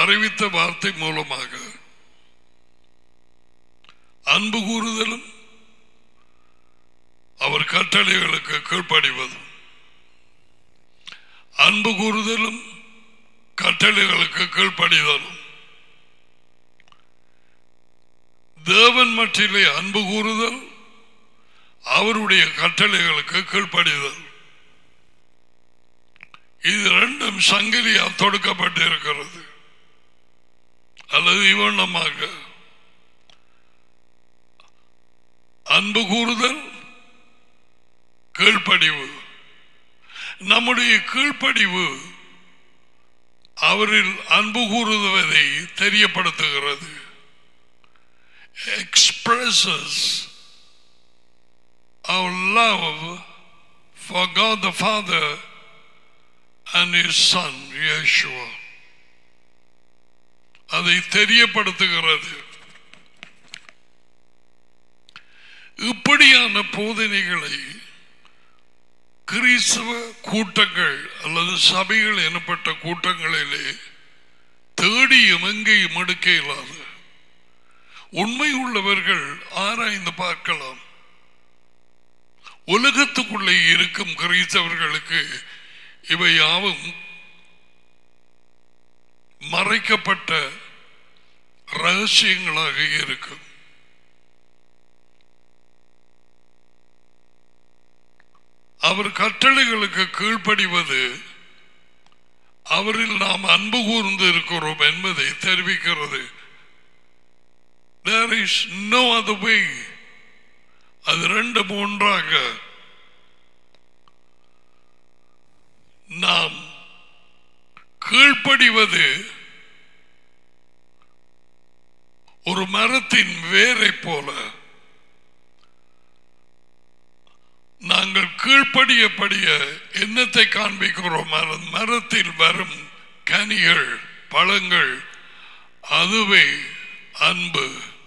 அறிவித்த வார்த்தை மூலமாக அன்பு கூறுதலும் அவர் கட்டளைகளுக்கு கீழ்ப்படிவதும் அன்பு கூறுதலும் கட்டளைகளுக்கு கீழ்ப்படிதலும் தேவன் மற்றிலே அன்பு கூறுதல் அவருடைய கட்டளைகளுக்கு கீழ்ப்படிதல் இது ரெண்டும் சங்கிலியால் தொடுக்கப்பட்டு இருக்கிறது அல்லது இவண்ணமாக அன்பு கூறுதல் கீழ்ப்படிவு நம்முடைய கீழ்ப்படிவு அவரில் அன்பு கூறுவதை தெரியப்படுத்துகிறது expresses our love for God the Father and His Son, Yeshua. அதை தெரியப்படுத்துகிறது இப்படியான போதனைகளை கிறிஸ்தவ கூட்டங்கள் அல்லது சபைகள் எனப்பட்ட கூட்டங்களிலே தேடியும் எங்கேயும் எடுக்க இயலாது உண்மை உள்ளவர்கள் ஆராய்ந்து பார்க்கலாம் உலகத்துக்குள்ளே இருக்கும் கிறிஸ்தவர்களுக்கு இவை யாவும் மறைக்கப்பட்ட ரகசியங்களாக இருக்கும் அவர் கட்டளைகளுக்கு கீழ்ப்படிவது அவரில் நாம் அன்பு கூர்ந்து இருக்கிறோம் என்பதை தெரிவிக்கிறது there is no other way அது ரெண்டு மூன்றாக நாம் கீழ்ப்படிவது ஒரு மரத்தின் வேரை போல நாங்கள் கீழ்ப்படியப்படிய என்னத்தை காண்பிக்கிறோம் மர- மரத்தில் வரும் கனிகள் பழங்கள் அதுவே அன்பு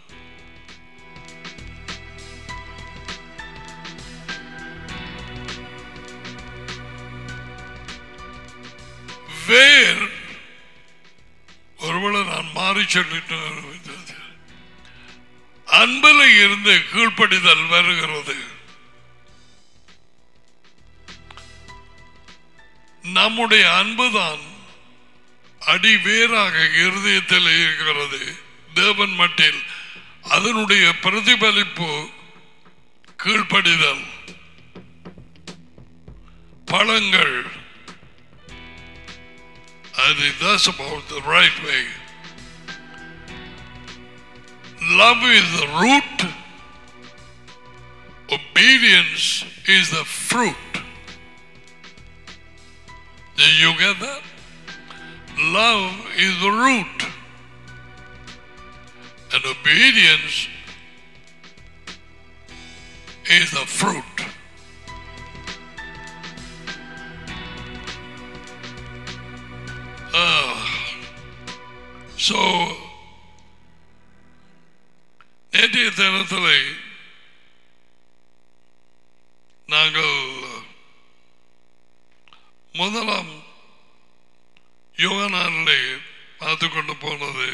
வேர் ஒருவேளை நான் மாறி சொல்லிட்டு அன்பில் இருந்து கீழ்ப்படிதல் வருகிறது நம்முடைய அன்புதான் அடி வேறாக இருதயத்தில் இருக்கிறது தேவன் மட்டில் அதனுடைய பிரதிபலிப்பு கீழ்ப்படிதல் பழங்கள் அது that's about the right way love is the root obedience is the fruit did you get that love is the root and obedience is the fruit So, நேற்றைய தினத்தில் நாங்கள் முதலாம் யோகனானிலே பார்த்து கொண்டு போனது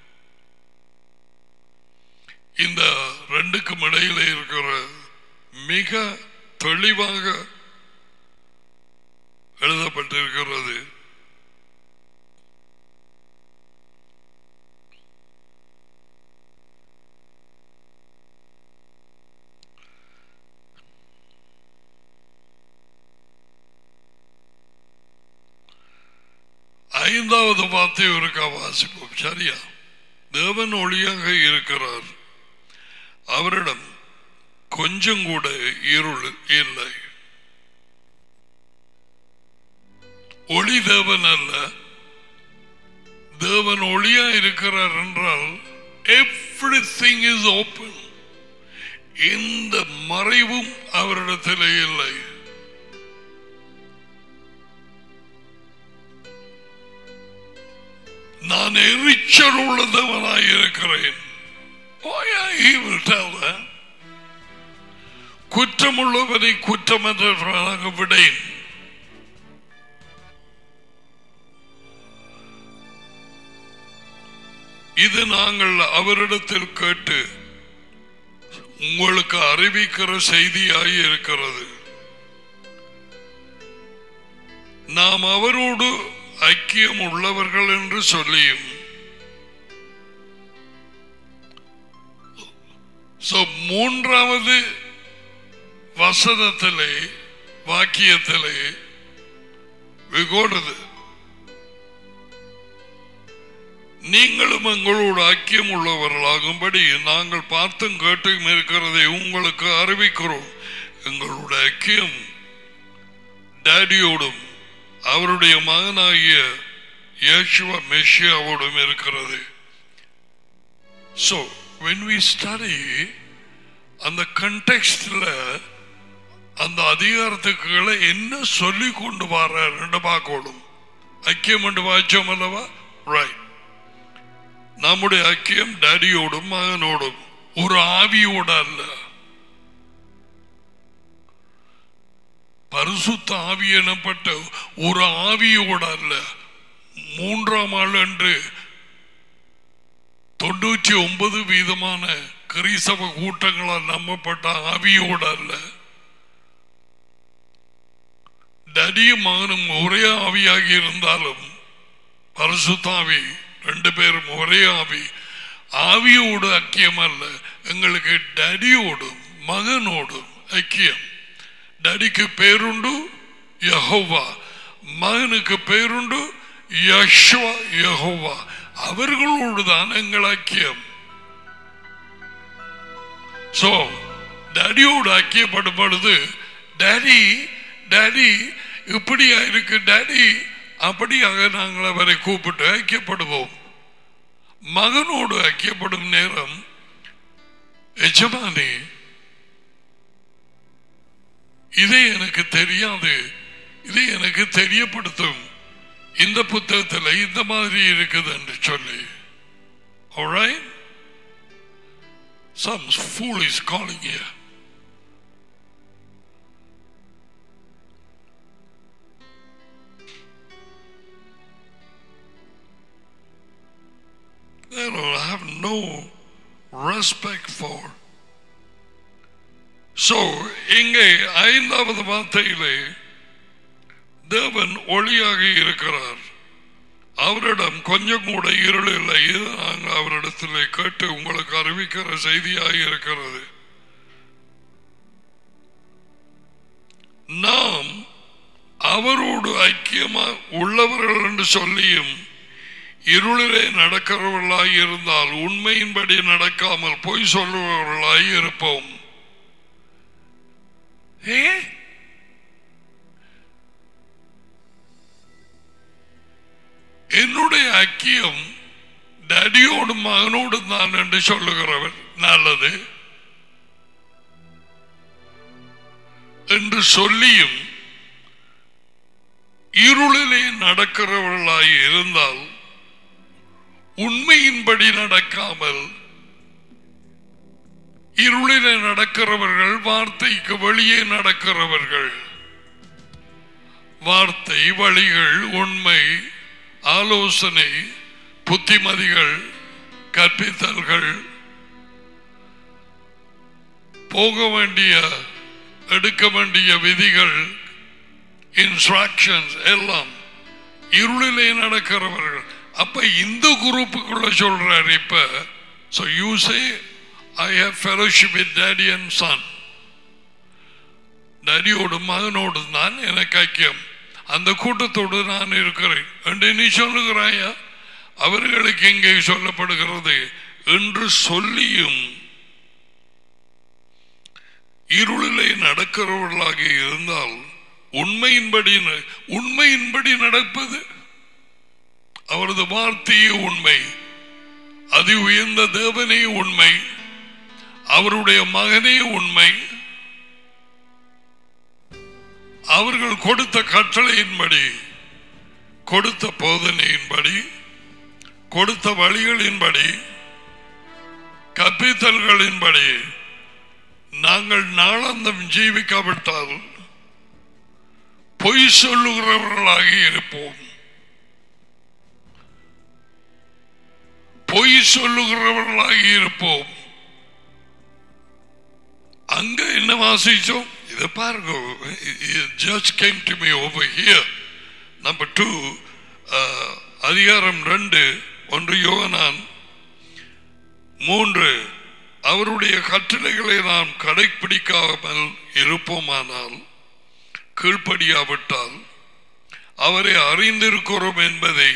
இந்த ரெண்டுக்கும் இடையிலே இருக்கிற மிக தெளிவாக எழுதப்பட்டிருக்கிறது ஐந்தாவது வார்த்தை ஒருக்கா வாசிப்போம் சரியா தேவன் ஒளியாக இருக்கிறார் அவரிடம் கொஞ்சம் கூட இருள் இல்லை ஒளி தேவன் அல்ல தேவன் ஒளியா இருக்கிறார் என்றால் எவ்ரி திங் இஸ் ஓப்பன் எந்த மறைவும் அவரிடத்தில் இல்லை நான் எரிச்சல் உள்ளதவனாய் இருக்கிறேன் Why are he will tell that? குற்றமுள்ளவனை குற்றமற்றவனாக விடேன் இது நாங்கள் அவரிடத்தில் கேட்டு உங்களுக்கு அறிவிக்கிற செய்தியாய் இருக்கிறது நாம் அவரோடு ஐக்கியம் உள்ளவர்கள் என்று சொல்லியும் So, மூன்றாவது வசனத்திலே வாக்கியத்திலே விகோடுது நீங்களும் எங்களோடு ஐக்கியம் உள்ளவர்களாகும்படி நாங்கள் பார்த்தும் கேட்டும் இருக்கிறதை உங்களுக்கு அறிவிக்கிறோம் எங்களோட ஐக்கியம் டேடியோடும் அவருடைய மகனாகிய இயேசுவ மெஷியாவோடும் இருக்கிறது ஸோ when we study அந்த கண்டெக்ஸ்ட்ல அந்த அதிகாரத்துக்குகளை என்ன சொல்லி கொண்டு வர்றாருன்னு பார்க்கணும் ஐக்கியம் என்று வாய்ச்சோம் அல்லவா ரைட் நம்முடைய ஐக்கியம் டேடியோடும் மகனோடும் ஒரு ஆவியோட அல்ல பரிசுத்த ஆவி எனப்பட்ட ஒரு ஆவியோட அல்ல மூன்றாம் ஆள் என்று தொண்ணூற்றி ஒன்பது வீதமான கிறிஸ்தவ கூட்டங்களால் நம்பப்பட்ட ஆவியோட அல்ல டடியும் மகனும் ஒரே ஆவியாகி இருந்தாலும் பரிசுத்தாவி ரெண்டு பேரும் ஒரே ஆவி ஆவியோடு ஐக்கியம் அல்ல எங்களுக்கு டடியோடும் மகனோடும் ஐக்கியம் டடிக்கு பேருண்டு யஹோவா மகனுக்கு பேருண்டு யஷ்வா யஹோவா அவர்களோடு தான் எங்கள் ஐக்கியம் சோ டேடியோடு ஐக்கியப்படும் பொழுது டேடி டேடி இப்படியா இருக்கு டேடி அப்படியாக நாங்கள் அவரை கூப்பிட்டு ஐக்கியப்படுவோம் மகனோடு ஐக்கியப்படும் நேரம் எஜமானி இதை எனக்கு தெரியாது இதை எனக்கு தெரியப்படுத்தும் இந்த புத்தகத்தில் இந்த மாதிரி இருக்குது என்று சொல்லி Alright? Some fool is calling you. They don't have no respect for. So, இங்கே ஐந்தாவது வார்த்தையிலே தேவன் ஒளியாக இருக்கிறார் அவரிடம் கொஞ்சம் கூட இருள் இல்லை இது நாங்கள் அவரிடத்தில் கேட்டு உங்களுக்கு அறிவிக்கிற செய்தியாக இருக்கிறது நாம் அவரோடு ஐக்கியமா உள்ளவர்கள் என்று சொல்லியும் இருளிலே நடக்கிறவர்களாய் இருந்தால் உண்மையின்படி நடக்காமல் பொய் சொல்லுபவர்களாய் இருப்போம் ஏ என்னுடைய ஐக்கியம் டடியோடும் மகனோடும் தான் என்று சொல்லுகிறவர் நல்லது என்று சொல்லியும் இருளிலே நடக்கிறவர்களாய் இருந்தால் உண்மையின்படி நடக்காமல் இருளிலே நடக்கிறவர்கள் வார்த்தைக்கு வெளியே நடக்கிறவர்கள் வார்த்தை வழிகள் உண்மை ஆலோசனை புத்திமதிகள் கற்பித்தல்கள் போக வேண்டிய எடுக்க வேண்டிய விதிகள் இன்ஸ்ட்ரக்ஷன்ஸ் எல்லாம் இருளிலே நடக்கிறவர்கள் அப்ப இந்த குரூப்புக்குள்ள சொல்றாரு இப்ப so you say I have fellowship with daddy and son டடியோடு மகனோடு நான் எனக்கு ஐக்கியம் அந்த கூட்டத்தோடு நான் இருக்கிறேன் என்று நீ சொல்லுகிறாயா அவர்களுக்கு எங்கே சொல்லப்படுகிறது என்று சொல்லியும் இருளிலே நடக்கிறவர்களாக இருந்தால் உண்மையின்படி உண்மையின்படி நடப்பது அவரது வார்த்தையே உண்மை அதி உயர்ந்த தேவனே உண்மை அவருடைய மகனே உண்மை அவர்கள் கொடுத்த கட்டளையின்படி கொடுத்த போதனையின்படி கொடுத்த வழிகளின்படி கற்பித்தல்களின்படி நாங்கள் நாளந்தம் ஜீவிக்காவிட்டால் பொய் சொல்லுகிறவர்களாக இருப்போம் பொய் சொல்லுகிறவர்களாகி இருப்போம் அங்க என்ன வாசிச்சோம் இதை பாருங்க just came to me over here number two அதிகாரம் ரெண்டு ஒன்று யோகனான் மூன்று அவருடைய கட்டளைகளை நாம் கடைபிடிக்காமல் இருப்போமானால் கீழ்ப்படியாவிட்டால் அவரை அறிந்திருக்கிறோம் என்பதை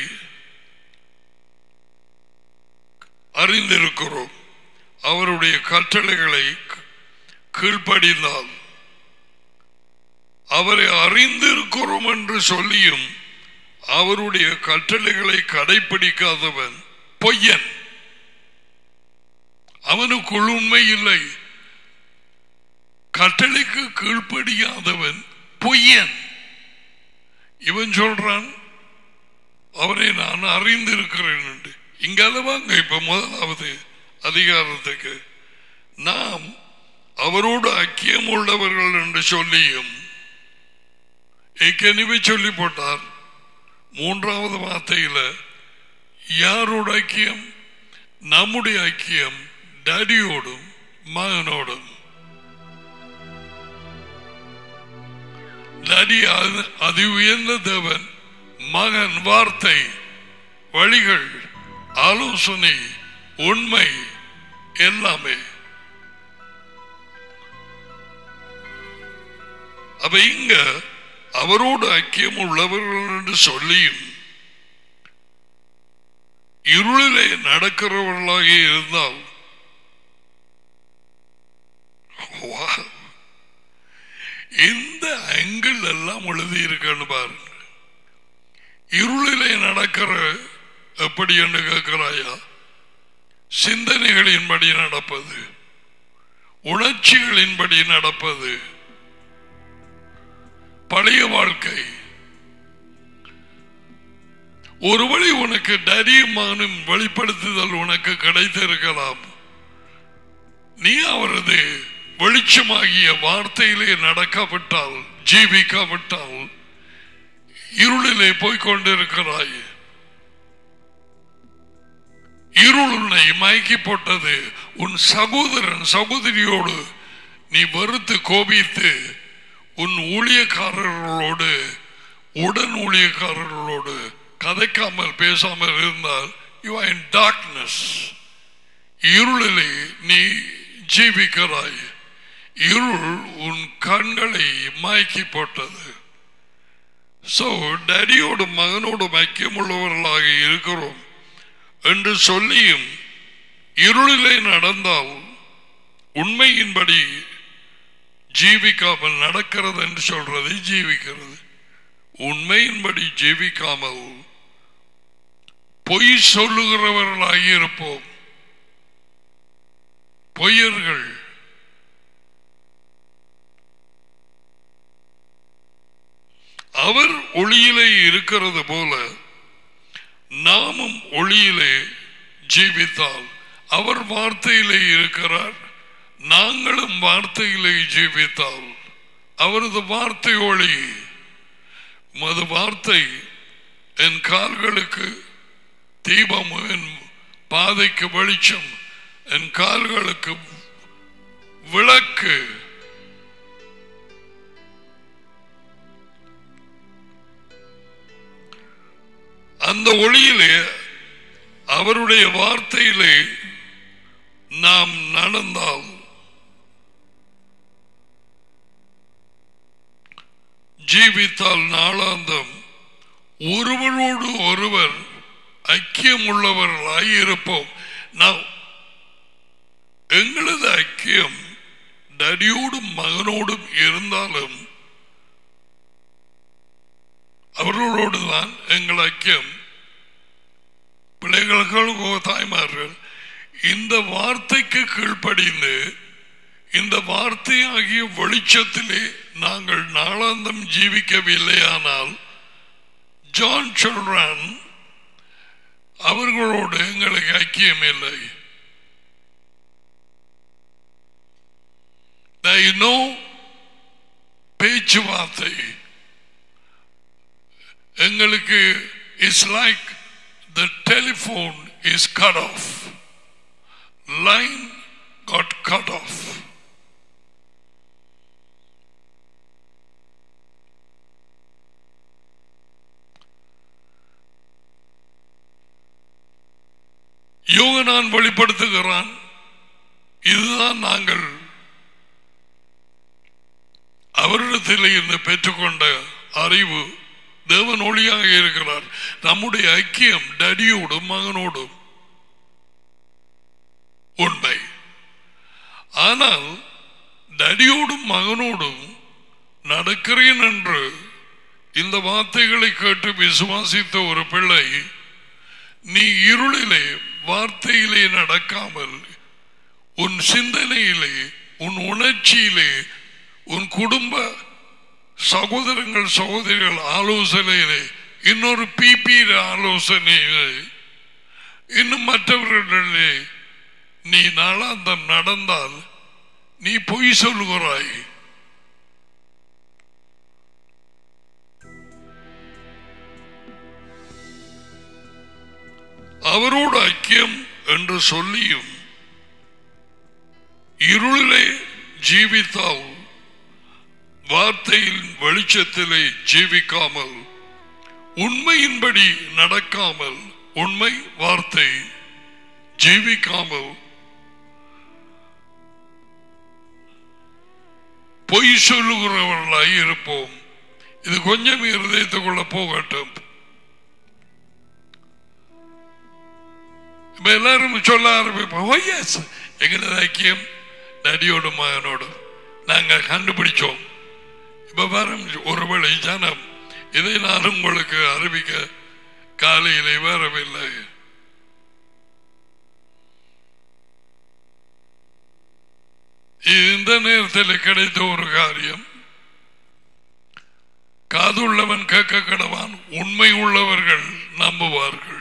அறிந்திருக்கிறோம் அவருடைய கட்டளைகளை கீழ்ப்படிந்தால் அவரை அறிந்திருக்கிறோம் என்று சொல்லியும் அவருடைய கட்டளைகளை கடைபிடிக்காதவன் பொய்யன் அவனுக்குள் உண்மை இல்லை கட்டளைக்கு கீழ்ப்படியாதவன் பொய்யன் இவன் சொல்றான் அவரை நான் அறிந்திருக்கிறேன் என்று இங்கால வாங்க இப்ப முதலாவது அதிகாரத்துக்கு நாம் அவரோடு ஐக்கியம் உள்ளவர்கள் என்று சொல்லியும் ஏற்கனவே சொல்லி போட்டார் மூன்றாவது வார்த்தையில யாரோட ஐக்கியம் நம்முடைய ஐக்கியம் டேடியோடும் மகனோடும் டேடி அது- அதி உயர்ந்த தேவன் மகன் வார்த்தை வழிகள் ஆலோசனை உண்மை எல்லாமே அப்ப இங்க அவரோடு ஐக்கியம் உள்ளவர்கள் என்று சொல்லியும் இருளிலே நடக்கிறவர்களாக இருந்தால் Wow. இந்த ஆங்கிள் எல்லாம் எழுதி இருக்கன்னு பாருங்க இருளிலே நடக்கிற எப்படி என்று கேட்கிறாயா சிந்தனைகளின்படி நடப்பது உணர்ச்சிகளின்படி நடப்பது பழைய வாழ்க்கை ஒரு வழி உனக்கு டரியும் மகனும் வெளிப்படுத்துதல் உனக்கு கிடைத்திருக்கலாம் நீ அவரது வெளிச்சமாகிய வார்த்தையிலே நடக்காவிட்டால் ஜீவிக்காவிட்டால் இருளிலே போய்க் கொண்டிருக்கிறாய் இருள் உன்னை மயக்கி போட்டது உன் சகோதரன் சகோதரியோடு நீ வெறுத்து கோபித்து உன் ஊழியக்காரர்களோடு உடன் ஊழியக்காரர்களோடு கதைக்காமல் பேசாமல் இருந்தால் யூ ஆர் இன் டார்க்னஸ் இருளிலே நீ ஜீவிக்கிறாய் இருள் உன் கண்களை மயக்கி போட்டது சோ டேடியோடு மகனோடு ஐக்கியமுள்ளவர்களாக இருக்கிறோம் என்று சொல்லியும் இருளிலே நடந்தால் உண்மையின்படி ஜீவிக்காமல் நடக்கிறது என்று சொல்றது ஜீவிக்கிறது உண்மையின்படி ஜீவிக்காமல் பொய் சொல்லுகிறவர்களாகி இருப்போம் பொய்யர்கள் அவர் ஒளியிலே இருக்கிறது போல நாமும் ஒளியிலே ஜீவித்தால் அவர் வார்த்தையிலே இருக்கிறார் நாங்களும் வார்த்தையிலே ஜீவித்தால் அவரது வார்த்தை ஒளி மது வார்த்தை என் கால்களுக்கு தீபம் என் பாதைக்கு வெளிச்சம் என் கால்களுக்கு விளக்கு அந்த ஒளியிலே அவருடைய வார்த்தையிலே நாம் நடந்தால் ஜீவித்தால் நாளாந்தம் ஒருவரோடு ஒருவர் ஐக்கியம் உள்ளவர்களாய் இருப்போம் நாம் எங்களது ஐக்கியம் டடியோடும் மகனோடும் இருந்தாலும் அவர்களோடு தான் எங்கள் ஐக்கியம் பிள்ளைகளுக்கு தாய்மார்கள் இந்த வார்த்தைக்கு கீழ்ப்படிந்து இந்த வார்த்தையாகிய வெளிச்சத்திலே நாங்கள் நாளாந்தம் ஜீவிக்கவில்லையானால் ஜான் சொல்றான் அவர்களோடு எங்களுக்கு ஐக்கியம் இல்லை They know பேச்சுவார்த்தை எங்களுக்கு it's like the telephone is cut off. Line got cut off. Yohanan வெளிப்படுத்துகிறான் இதுதான் நாங்கள் அவரிடத்தில் இருந்து பெற்றுக்கொண்ட அறிவு தேவன் ஒளியாக இருக்கிறார் நம்முடைய ஐக்கியம் டடியோடும் மகனோடும் உண்மை ஆனால் டடியோடும் மகனோடும் நடக்கிறேன் என்று இந்த வார்த்தைகளை கேட்டு விசுவாசித்த ஒரு பிள்ளை நீ இருளிலே வார்த்தையிலே நடக்காமல் உன் சிந்தனையிலே உன் உணர்ச்சியிலே உன் குடும்ப சகோதரங்கள் சகோதரிகள் ஆலோசனையிலே இன்னொரு பிபி ஆலோசனையிலே இன்னும் மற்றவர்களிடையே நீ நாளாந்தம் நடந்தால் நீ பொய் சொல்லுகிறாய் அவரோடு ஐக்கியம் என்று சொல்லியும் இருளிலே ஜீவித்தால் வார்த்தையின் வெளிச்சத்திலே ஜீவிக்காமல் உண்மையின்படி நடக்காமல் உண்மை வார்த்தை ஜீவிக்காமல் பொய் சொல்லுகிறவர்களாய் இருப்போம் இது கொஞ்சம் இருதயத்துக்குள்ள போகட்டும் இப்ப எல்லாரும் சொல்ல ஆரம்பிப்போம் "Oh, yes, எங்களது ஐக்கியம் நடியோடு மகனோடு நாங்க கண்டுபிடிச்சோம் இப்ப வரும் ஒருவேளை ஜனம் இதை நான் உங்களுக்கு அறிவிக்க காலையிலே வரவில்லை இது இந்த நேரத்தில் கிடைத்த ஒரு காரியம் காதுள்ளவன் கேட்க கடவான் உண்மை உள்ளவர்கள் நம்புவார்கள்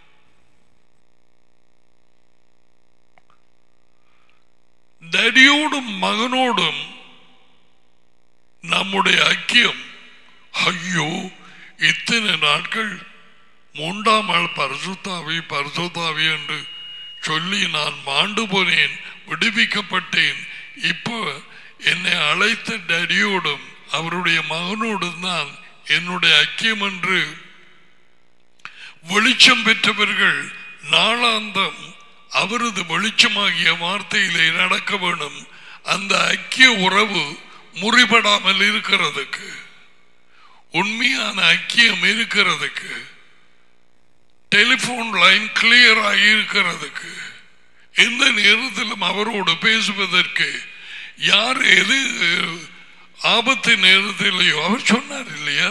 டடியோடும் மகனோடும் நம்முடைய ஐக்கியம் ஐயோ இத்தனை நாட்கள் மூன்றாம் ஆள் பரிசுத்தாவி பரிசுத்தாவி என்று சொல்லி நான் மாண்டு போனேன் விடுவிக்கப்பட்டேன் இப்போ என்னை அழைத்த டடியோடும் அவருடைய மகனோடும் தான் என்னுடைய ஐக்கியம் என்று வெளிச்சம் பெற்றவர்கள் நாளாந்தம் அவரது வெளிச்சமாகிய வார்த்தையிலே நடக்க வேண்டும் அந்த ஐக்கிய உறவு முறிபடாமல் இருக்கிறதுக்கு உண்மையான ஐக்கியம் இருக்கிறதுக்கு டெலிபோன் லைன் கிளியராக இருக்கிறதுக்கு எந்த நேரத்திலும் அவரோடு பேசுவதற்கு யார் எது ஆபத்து நேரத்திலேயோ அவர் சொன்னார் இல்லையா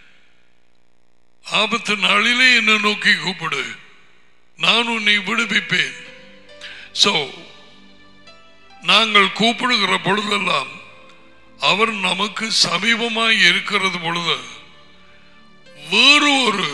ஆபத்து நாளிலே என்ன நோக்கி கூப்பிடு நான் உன்னை விடுவிப்பேன் சோ நாங்கள் கூப்பிடுகிற பொழுதெல்லாம் அவர் நமக்கு சமீபமாய் இருக்கிறது பொழுது வேறு ஒரு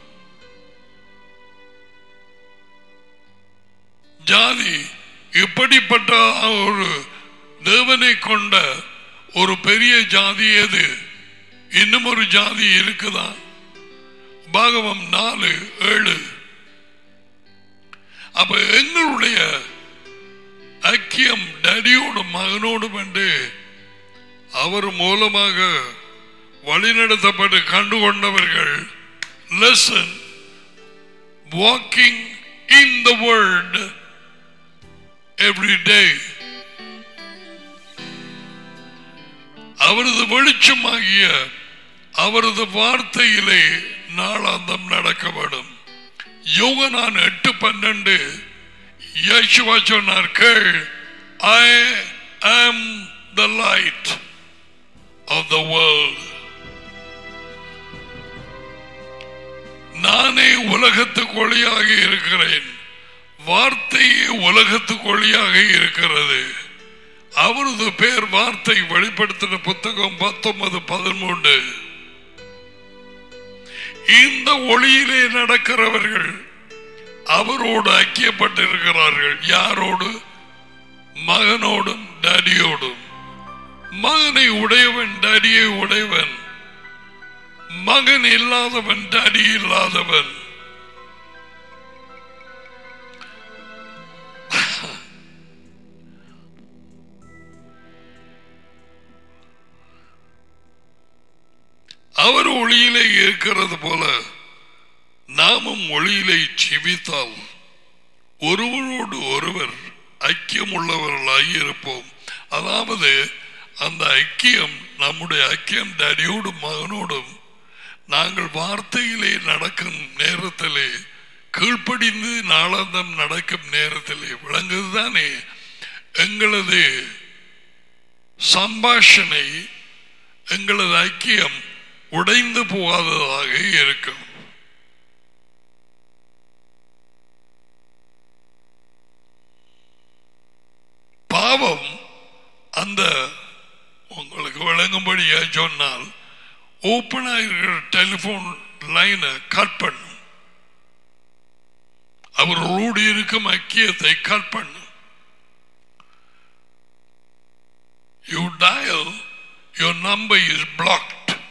ஜாதி இப்படிப்பட்ட ஒரு தேவனை கொண்ட ஒரு பெரிய ஜாதி எது இன்னும் ஒரு ஜாதி இருக்குதா பாகவம் நாலு ஏழு அப்ப எங்களுடைய ஐக்கியம் டடியோடும் மகனோடும் என்று அவர் மூலமாக வழிநடத்தப்பட்டு கண்டுகொண்டவர்கள் lesson walking in the world every day அவரது வெளிச்சமாகிய அவரது வார்த்தையிலே நாளாந்தம் நடக்க வேண்டும் யோகனான் எட்டு பன்னெண்டு யேசுவா சொன்னார் கேள் I am the light of the world நானே உலகத்துக்கு ஒளியாக இருக்கிறேன் வார்த்தையே உலகத்துக்கு ஒளியாக இருக்கிறது அவரது பேர் வார்த்தை வெளிப்படுத்தின புத்தகம் பத்தொன்பது பதிமூன்று இந்த ஒளியிலே நடக்கிறவர்கள் அவரோடு ஐக்கியப்பட்டிருக்கிறார்கள் யாரோடு மகனோடும் டடியோடும் மகனை உடையவன் டடியை உடையவன் மகன் இல்லாதவன் டடி இல்லாதவன் அவர் ஒளியிலே இருக்கிறது போல நாமும் ஒளியிலே ஜீவித்தால் ஒருவரோடு ஒருவர் ஐக்கியம் உள்ளவர்களாய் இருப்போம் அதாவது அந்த ஐக்கியம் நம்முடைய ஐக்கியம் டடியோடும் மகனோடும் நாங்கள் வார்த்தையிலே நடக்கும் நேரத்திலே கீழ்ப்படிந்து நாளாந்தம் நடக்கும் நேரத்திலே விளங்குதுதானே எங்களது சம்பாஷணை எங்களது ஐக்கியம் உடைந்து போகாததாக இருக்கும் பாவம் அந்த உங்களுக்கு விளங்கும்படியா சொன்னால் ஓப்பனாக இருக்கிற டெலிபோன் லைனை கட் பண்ணும் அவர்களோடு இருக்கும் ஐக்கியத்தை கட் பண்ணும் you dial your number is blocked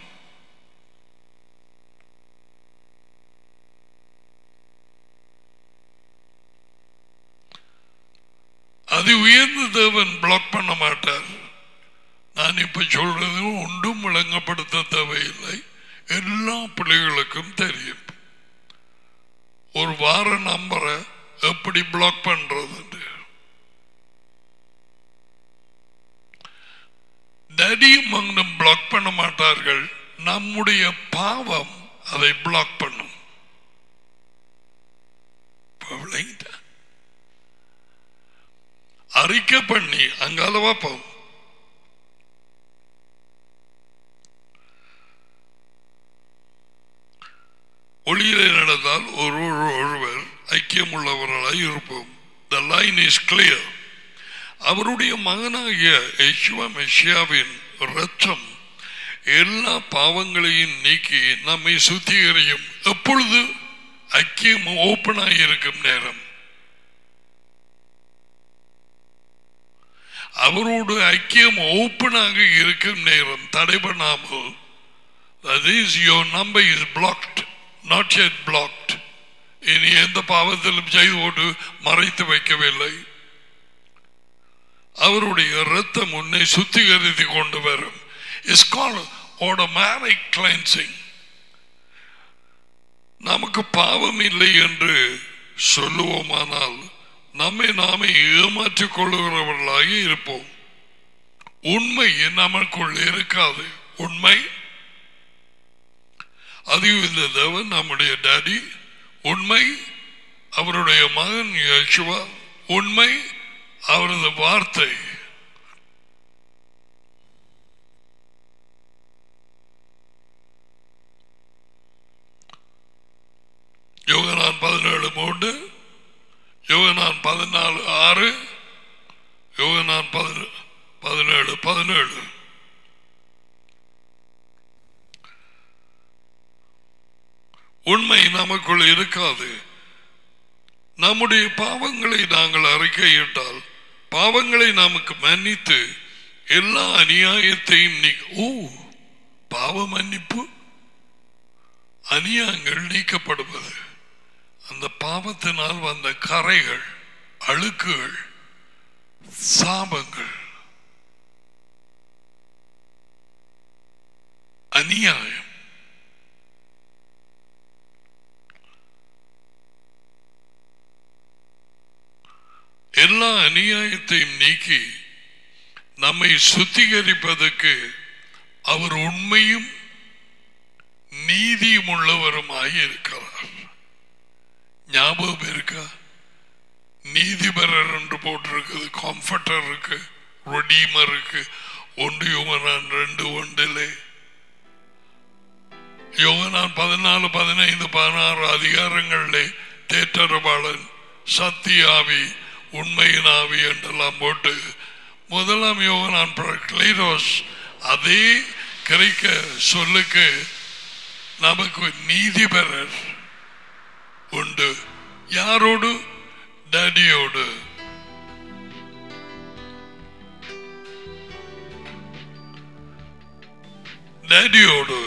அது உயர்ந்த தேவன் பிளாக் பண்ண மாட்டார் நான் இப்ப சொல்றது ஒன்றும் விளங்கப்படுத்த தேவையில்லை எல்லா பிள்ளைகளுக்கும் தெரியும் ஒரு வார நம்பரை எப்படி பிளாக் பண்றது டடியும் மகனும் பிளாக் பண்ண மாட்டார்கள் நம்முடைய பாவம் அதை பிளாக் பண்ணும் விளங்கிட்டா அறிக்கை பண்ணி அங்கால பார்ப்போம் ஒளியிலே நடந்தால் ஒருவர் ஒருவர் ஐக்கியம் உள்ளவர்களாய் இருப்போம் த லைன் இஸ் கிளியர் அவருடைய மகனாகிய யெஷுவா மெஷியாவின் ரத்தம் எல்லா பாவங்களையும் நீக்கி நம்மை சுத்திகரியும் எப்பொழுது ஐக்கியம் ஓப்பனாக இருக்கும் நேரம் அவரோடு ஐக்கியம் ஓப்பனாக இருக்கும் நேரம் தடை பண்ணாமல் that is your number is blocked not yet blocked இனி எந்த பாவத்திலும் செய்து போட்டு மறைத்து வைக்கவில்லை அவருடைய ரத்தம் உன்னை சுத்திகரித்து கொண்டு வரும் இஸ் கால் automatic cleansing நமக்கு பாவம் இல்லை என்று சொல்லுவோமானால் நம்மை நாமே ஏமாற்றிக் கொள்ளுகிறவர்களாக இருப்போம் உண்மை நமக்குள் இருக்காது உண்மை அதுவும் இந்த தேவன் நம்முடைய டாடி உண்மை அவருடைய மகன் யேசுவா உண்மை அவரது வார்த்தை யோகனான் பதினேழு மூன்று யோகனான் பதினாலு ஆறு யோகனான் பதினேழு பதினேழு பதினேழு உண்மை நமக்குள் இருக்காது நம்முடைய பாவங்களை நாங்கள் அறிக்கையிட்டால் பாவங்களை நமக்கு மன்னித்து எல்லா அநியாயத்தையும் நீ ஓ பாவ மன்னிப்பு அநியாயங்கள் நீக்கப்படுவது அந்த பாவத்தினால் வந்த கரைகள் அழுக்குகள் சாபங்கள் அநியாயம் எல்லா அநியாயத்தையும் நீக்கி நம்மை சுத்திகரிப்பதற்கு அவர் உண்மையும் நீதியும் உள்ளவருமாய் இருக்கிறார் ஞாபகம் இருக்கா நீதிபரர் என்று போட்டிருக்குது கம்ஃபர்டர் இருக்கு ரொடீமர் இருக்கு ஒன்று யோகனான் ரெண்டு ஒன்றிலே யோகனான் பதினாலு பதினைந்து பதினாறு அதிகாரங்களிலே தேற்றரபாளன் சத்தியாவி உண்மையின் ஆவி என்றெல்லாம் போட்டு முதலாம் யோகனான் கிளைரோஸ் அதே கிரைக்க சொல்லுக்கு நமக்கு நீதிபரர் உண்டு யாரோடு டேடியோடு டேடியோடு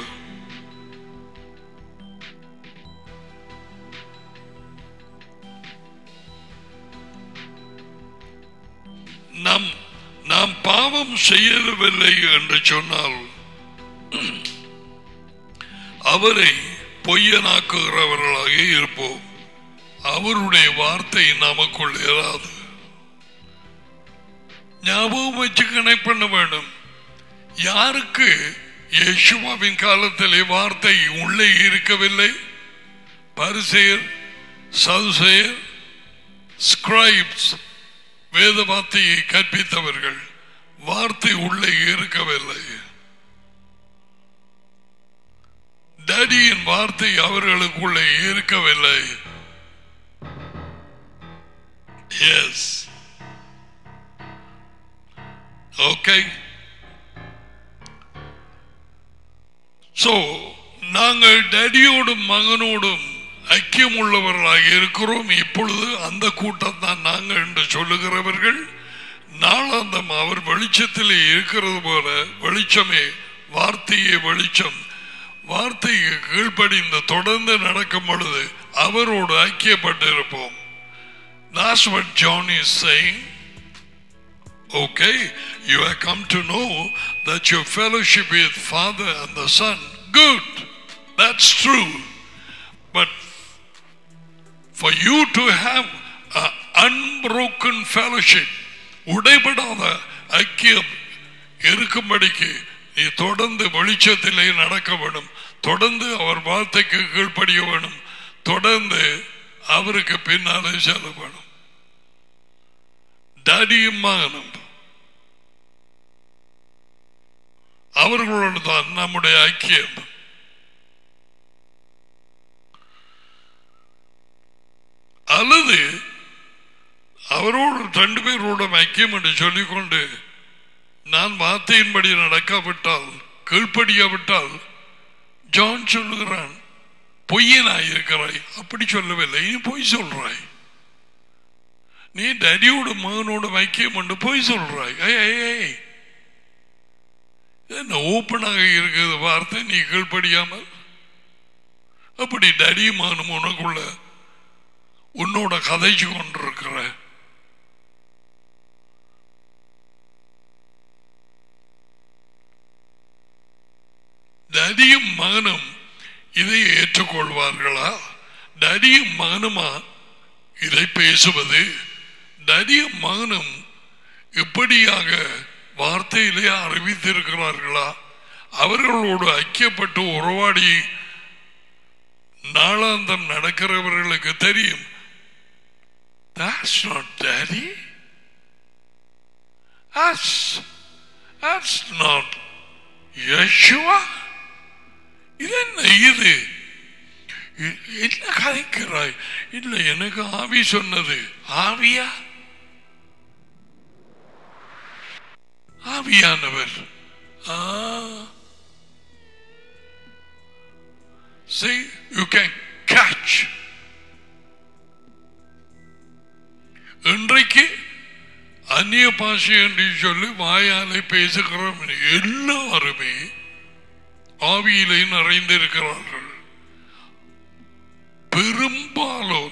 நாம் நாம் பாவம் செய்யவில்லை என்று சொன்னால் அவரை பொய்யனாக்குகிறவர்களாக இருப்போம் அவருடைய வார்த்தை நமக்குள் இராது ஞாபகம் வச்சு கனெக்ட் பண்ண வேண்டும் யாருக்கு யேசுவாவின் காலத்திலே வார்த்தை உள்ளே இருக்கவில்லை பரிசெயர் சதுசெயர் ஸ்கிரைப்ஸ் வேத வார்த்தையை கற்பித்தவர்கள் வார்த்தை உள்ளே இருக்கவில்லை டேடியின் வார்த்தை அவர்களுக்குள்ளே இருக்கவில்லை எஸ் ஓகே சோ நாங்கள் டேடியோடும் மகனோடும் ஐக்கியம் உள்ளவர்களாக இருக்கிறோம் இப்பொழுது அந்த கூட்டம் தான் நாங்கள் என்று சொல்லுகிறவர்கள் நாளாந்தம் அவர் வெளிச்சத்திலே இருக்கிறது போல வெளிச்சமே வார்த்தையே வெளிச்சம் வார்த்தைக்கு கீழ்ப்படிந்து தொடர்ந்து நடக்கும் பொழுது அவரோடு ஐக்கியப்பட்டிருப்போம் That's what John is saying. Okay, you have come to know that your fellowship with Father and the Son, good. That's true. But for you to have an unbroken fellowship, உடைபடாத ஐக்கியம் இருக்கும்படிக்கு நீ தொடர்ந்து வெளிச்சத்திலே நடக்க வேணும் தொடர்ந்து அவர் வார்த்தைக்கு கீழ்ப்படிய வேணும் தொடர்ந்து அவருக்கு பின்னாலே செல்ல வேணும் டடியும் மகனும் அவர்களோடு தான் நம்முடைய ஐக்கியம் அல்லது அவரோடு ரெண்டு பேரோட ஐக்கியம் என்று சொல்லிக்கொண்டு நான் வார்த்தையின்படி நடக்காவிட்டால் கீழ்ப்படியாவிட்டால் ஜான் சொல்லுகிறான் பொய்யனாய் இருக்கிறாய் அப்படி சொல்லவில்லை நீ பொய் சொல்றாய் நீ டடியோட மகனோட ஐக்கியம் என்று பொய் சொல்றாய் ஏய், ஏய், ஏய். என்ன ஓப்பனாக இருக்குது வார்த்தை நீ கீழ்ப்படியாமல் அப்படி டடி மகனும் உனக்குள்ள உன்னோட கதைச்சு கொண்டிருக்கிற டடியும் மகனும் இதை ஏற்றுக்கொள்வார்களா டடியும் மகனுமா இதை பேசுவது டடியும் மகனும் இப்படியாக வார்த்தையிலே அறிவித்திருக்கிறார்களா அவர்களோடு ஐக்கியப்பட்டு உறவாடி நாளாந்தம் நடக்கிறவர்களுக்கு தெரியும் That's not daddy. That's, that's not Yeshua. இது என்ன இது இ- என்ன கதைக்கிறாய் இல்லை எனக்கு ஆவி சொன்னது ஆவியா ஆவியானவர் ஆ See, you can catch. இன்றைக்கு அந்நிய பாஷை என்று சொல்லி வாயாலே பேசுகிறோம் எல்லாருமே ஆவியிலே நிறைந்திருக்கிறார்கள் பெரும்பாலோர்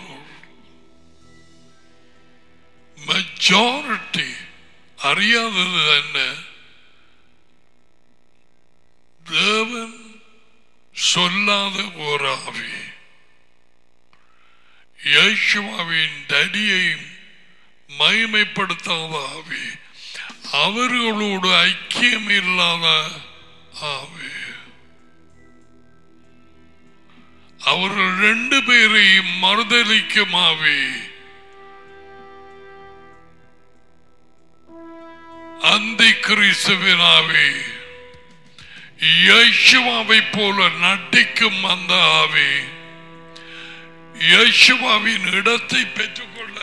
மெஜாரிட்டி அறியாதது என்ன தேவன் சொல்லாத ஒரு ஆவி யேசுவாவின் தடியையும் மகிமைப்படுத்தாத ஆவி அவர்களோடு ஐக்கியம் இல்லாத ஆவி அவர்கள் ரெண்டு பேரையும் மறுதலிக்கும் ஆவி அந்தி கிறிஸ்துவின் ஆவி யேசுவாவை போல நட்டிக்கும் அந்த ஆவி யேசுவாவின் இடத்தை பெற்றுக்கொள்ள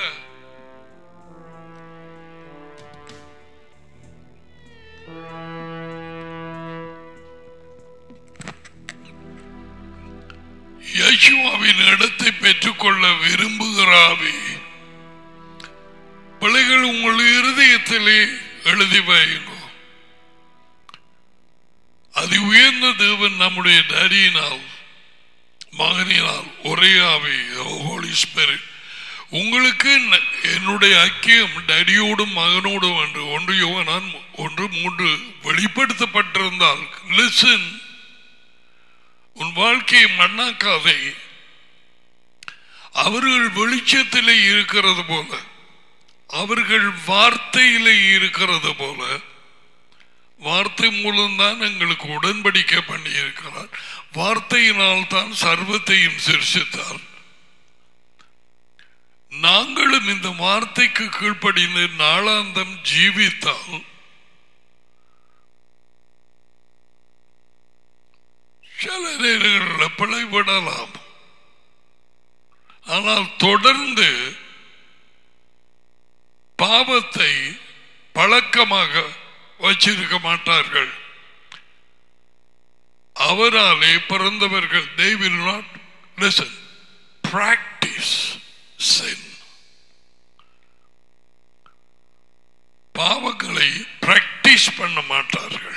யேசுவாவின் இடத்தை பெற்றுக்கொள்ள விரும்புகிற ஆவி பிள்ளைகள் உங்கள் இருதயத்திலே எழுதி வையுங்க அது உயர்ந்த தேவன் நம்முடைய டரியினால் மகனினால் ஒரே ஆவி ஹோலி ஸ்பிரிட் உங்களுக்கு ந- என்னுடைய ஐக்கியம் டடியோடும் மகனோடும் என்று ஒன்று யோவனான் ஒன்று மூன்று வெளிப்படுத்தப்பட்டிருந்தால் லிசன் உன் வாழ்க்கையை மண்ணாக்காதே அவர்கள் வெளிச்சத்திலே இருக்கிறது போல அவர்கள் வார்த்தையிலே இருக்கிறது போல வார்த்தை மூலம்தான் எங்களுக்கு உடன்படிக்கை பண்ணி இருக்கிறார் வார்த்தையினால் தான் சர்வத்தையும் சிருஷித்தார் நாங்களும் இந்த வார்த்தைக்கு கீழ்ப்படிந்து நாளாந்தம் ஜீவித்தால் சில நேரங்களில் பிழைபடலாம் ஆனால் தொடர்ந்து பாவத்தை பழக்கமாக வச்சிருக்க மாட்டார்கள் அவராலே பிறந்தவர்கள் they will not listen practice sin பாவங்களை பிராக்டிஸ் பண்ண மாட்டார்கள்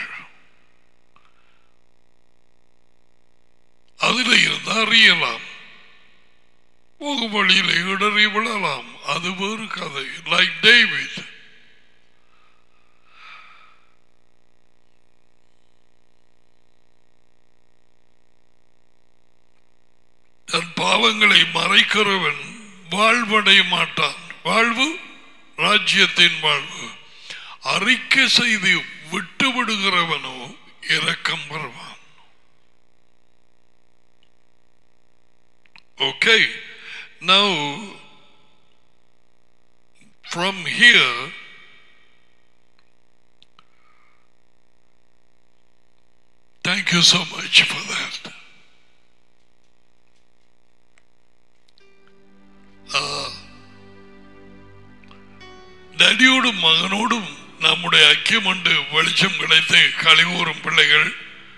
அதுல இருந்து அறியலாம் போகும் வழியில இடறி விழலாம் அது வேறு கதை லைக் டேவிட் தன் பாவங்களை மறைக்கிறவன் வாழ்வடைய மாட்டான் வாழ்வு ராஜ்யத்தின் வாழ்வு அறிக்கை செய்து விட்டு விடுகிறவனோ இரக்கம் பெறுவான் Okay, now from here, thank you so much for that. நடியோடும் மகனோடும் நம்முடைய ஐக்கியம் உண்டு வெளிச்சம் கிடைத்து கழிவூறும் பிள்ளைகள்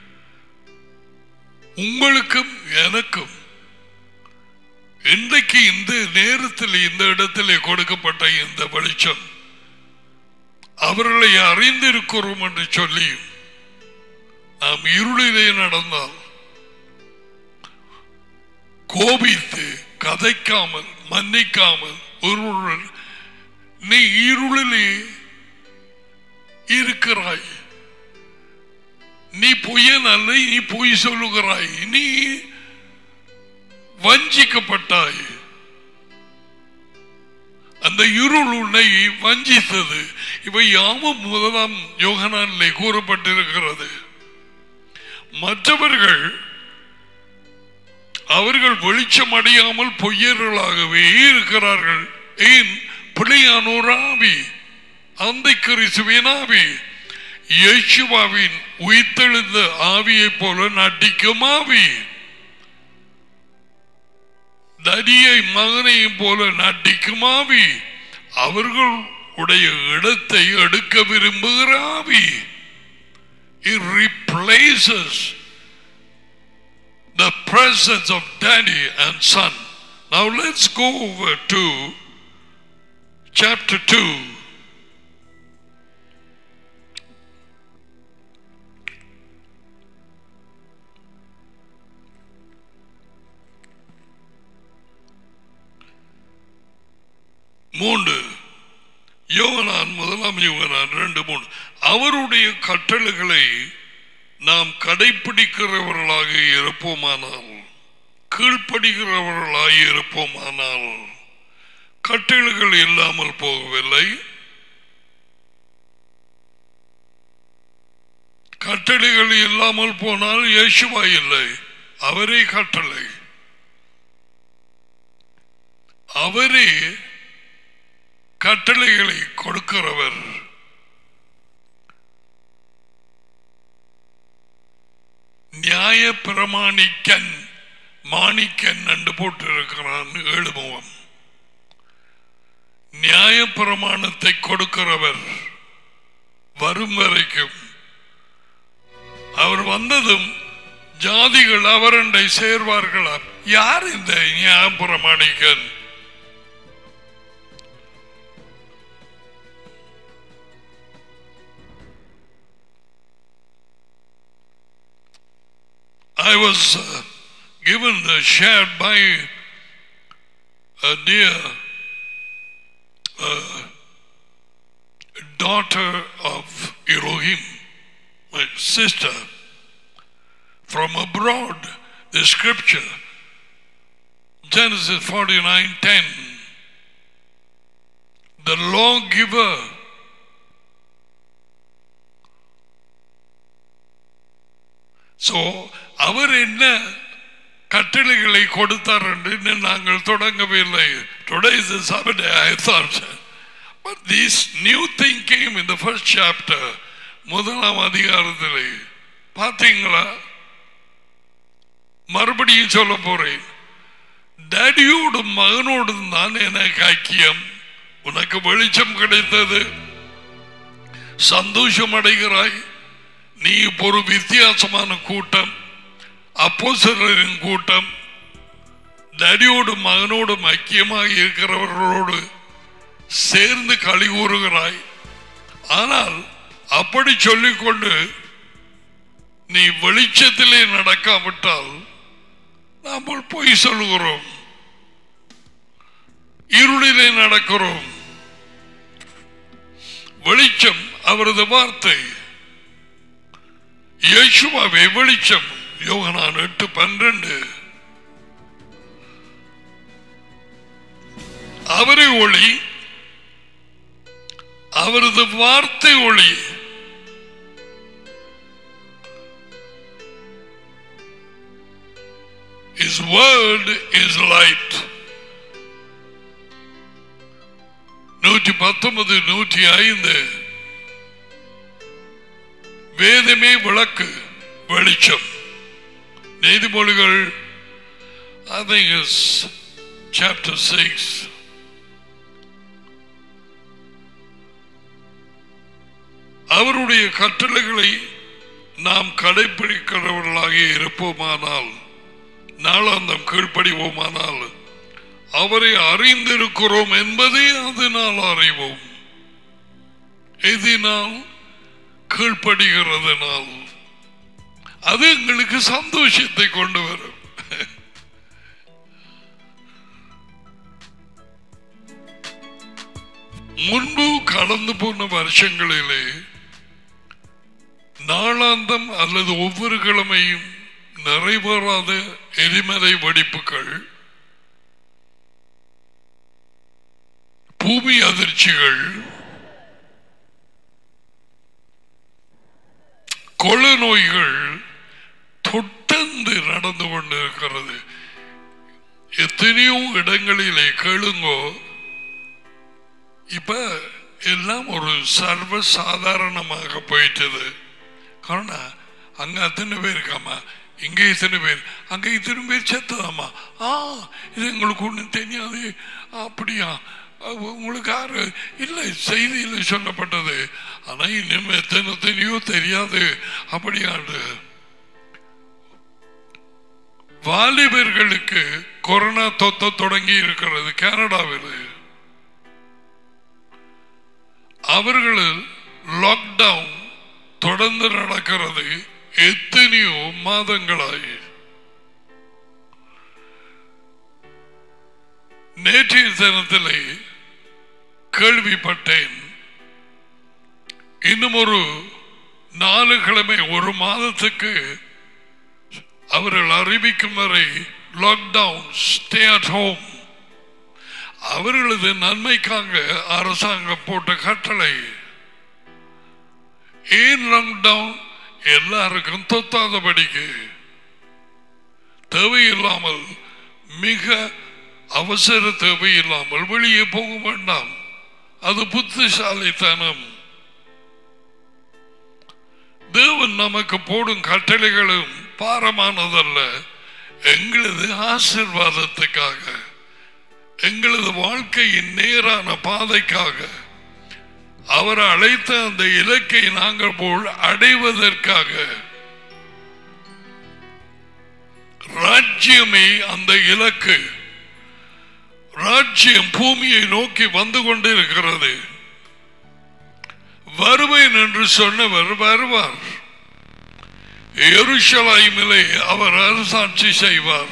உங்களுக்கும் எனக்கும் இன்றைக்கு இந்த நேரத்தில் இந்த இடத்திலே கொடுக்கப்பட்ட இந்த வெளிச்சம் அவர்களை அறிந்திருக்கிறோம் என்று சொல்லி நாம் இருளிலே நடந்தால் கோபித்து கதைக்காமல் மன்னிக்காமல் ஒருவருடன் நீ இருளிலே இருக்கிறாய் நீ பொய்யன் அல்ல நீ பொய் சொல்லுகிறாய் நீ வஞ்சிக்கப்பட்டாய் அந்த இருள் உன்னை வஞ்சித்தது இவை யாவும் முதலாம் யோகனானிலே கூறப்பட்டிருக்கிறது மற்றவர்கள் அவர்கள் வெளிச்சம் அடையாமல் பொய்யர்களாகவே இருக்கிறார்கள் ஏன் பிள்ளையானோர் ஆவி அந்த கிறிஸ்துவின் ஆவி இயேசுவாவின் உயிர்த்தெழுந்த ஆவியைப் போல நட்டிக்கும் ஆவி தடியை மகனையும் போல நட்டிக்கும் ஆவி அவர்கள் உடைய இடத்தை எடுக்க விரும்புகிற ஆவி It replaces the presence of daddy and son. Now let's go over to chapter 2. மூன்று யோகனான் முதலாம் யோகனான் ரெண்டு மூணு அவருடைய கட்டளைகளை நாம் கடைபிடிக்கிறவர்களாக இருப்போமானால் கீழ்ப்படுகிறவர்களாக இருப்போமானால் கட்டளைகள் இல்லாமல் போகவில்லை கட்டளைகள் இல்லாமல் போனால் இயேசுவா இல்லை அவரே கட்டளை அவரே கட்டளைகளை கொடுக்கிறவர் நியாய பிரமாணிக்கன் மாணிக்கன் என்று போட்டிருக்கிறான் எழுமுகம் நியாய பிரமாணத்தை கொடுக்கிறவர் வரும் வரைக்கும் அவர் வந்ததும் ஜாதிகள் அவரண்டை சேர்வார்களா யார் இந்த நியாய பிரமாணிக்கன் I was uh, given the shared by a dear uh, daughter of Elohim, my sister from abroad. the scripture. Genesis 49 10. The lawgiver. So, அவர் என்ன கட்டளைகளை கொடுத்தார் என்று இன்னும் நாங்கள் தொடங்கவில்லை today is Saturday I thought but this new thing came in the first chapter முதலாம் அதிகாரத்திலே பார்த்தீங்களா மறுபடியும் சொல்ல போறேன் டேடியோடும் மகனோடும் தான் எனக்கு ஐக்கியம் உனக்கு வெளிச்சம் கிடைத்தது சந்தோஷம் அடைகிறாய் நீ இப்போ ஒரு வித்தியாசமான கூட்டம் அப்போசரின் கூட்டம் டேடியோடும் மகனோடும் ஐக்கியமாக இருக்கிறவர்களோடு சேர்ந்து களி கூறுகிறாய் ஆனால் அப்படி சொல்லிக்கொண்டு நீ வெளிச்சத்திலே நடக்காவிட்டால் நாம் பொய் சொல்லுகிறோம் இருளிலே நடக்கிறோம் வெளிச்சம் அவரது வார்த்தை இயேசுவாவே வெளிச்சம் யோகனான் எட்டு பன்னிரண்டு அவரை ஒளி அவரது வார்த்தை ஒளி His word is light. நூற்றி பத்தொன்பது நூற்றி ஐந்து வேதமே விளக்கு வெளிச்சம் நீதிமொழிகள் I think it's chapter 6 அவருடைய கட்டளைகளை நாம் கடைபிடிக்கிறவர்களாக இருப்போமானால் நாளாந்தம் கீழ்ப்படிவோமானால் அவரை அறிந்திருக்கிறோம் என்பதை அதனால் அறிவோம் எதினால் கீழ்ப்படுகிறதுனால் அது எங்களுக்கு சந்தோஷத்தை கொண்டு வரும் முன்பு கடந்து போன வருஷங்களிலே நாளாந்தம் அல்லது ஒவ்வொரு கிழமையும் நிறைவேறாத எரிமலை வெடிப்புகள் பூமி அதிர்ச்சிகள் கொள்ள நோய்கள் தொட்டந்து நடந்து கொண்டிருக்கிறது எத்தனையோ இடங்களிலே கேளுங்கோ இப்ப எல்லாம் ஒரு சர்வ சாதாரணமாக போயிட்டது காரணம் அங்க அத்தனை பேர் இருக்காமா இங்கே இத்தனை பேர் அங்க இத்தனை பேர் செத்ததாமா ஆ இது எங்களுக்கு ஒன்றும் தெரியாது அப்படியா அஹ் உங்களுக்கு யாரு இல்லை செய்தியில் சொல்லப்பட்டது ஆனா இன்னும் எத்தனை எத்தனையோ தெரியாது அப்படியாண்டு வாலிபர்களுக்கு கொரோனா தொத்த தொடங்கி இருக்கிறது கனடாவில் அவர்கள் லாக்டவுன் தொடர்ந்து நடக்கிறது எத்தனையோ மாதங்களாய் நேற்றைய தினத்திலே கேள்விப்பட்டேன் இன்னும் ஒரு நாலு கிழமை ஒரு மாதத்துக்கு அவர்கள் அறிவிக்கும் வரை லாக்டவுன் ஸ்டே அட் ஹோம் அவர்களது நன்மைக்காக அரசாங்கம் போட்ட கட்டளை ஏன் லாக்டவுன் எல்லாருக்கும் தொத்தாதபடிக்கு தேவையில்லாமல் மிக அவசர தேவையில்லாமல் வெளியே போக வேண்டாம் அது புத்திசாலித்தனம் தேவன் நமக்கு போடும் கட்டளைகளும் பாரமானதல்ல எங்களது ஆசிர்வாதத்துக்காக எங்களது வாழ்க்கையின் நேரான பாதைக்காக அவர் அழைத்த அந்த இலக்கை நாங்கள் போல் அடைவதற்காக ராஜ்யமே அந்த இலக்கு ராஜ்யம் பூமியை நோக்கி வந்து கொண்டிருக்கிறது வருவேன் என்று சொன்னவர் வருவார் எருஷலாய்மிலே அவர் அரசாட்சி செய்வார்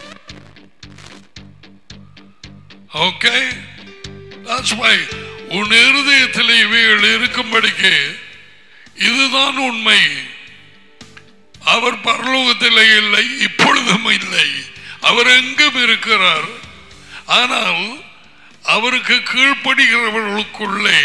ஓகே That's why உன் இருதயத்தில் இவைகள் இருக்கும்படிக்கு இதுதான் உண்மை அவர் பரலோகத்தில் இல்லை இப்பொழுது பொழுதும் இல்லை அவர் எங்கும் இருக்கிறார் ஆனால் அவருக்கு கீழ்ப்படுகிறவர்களுக்குள்ளே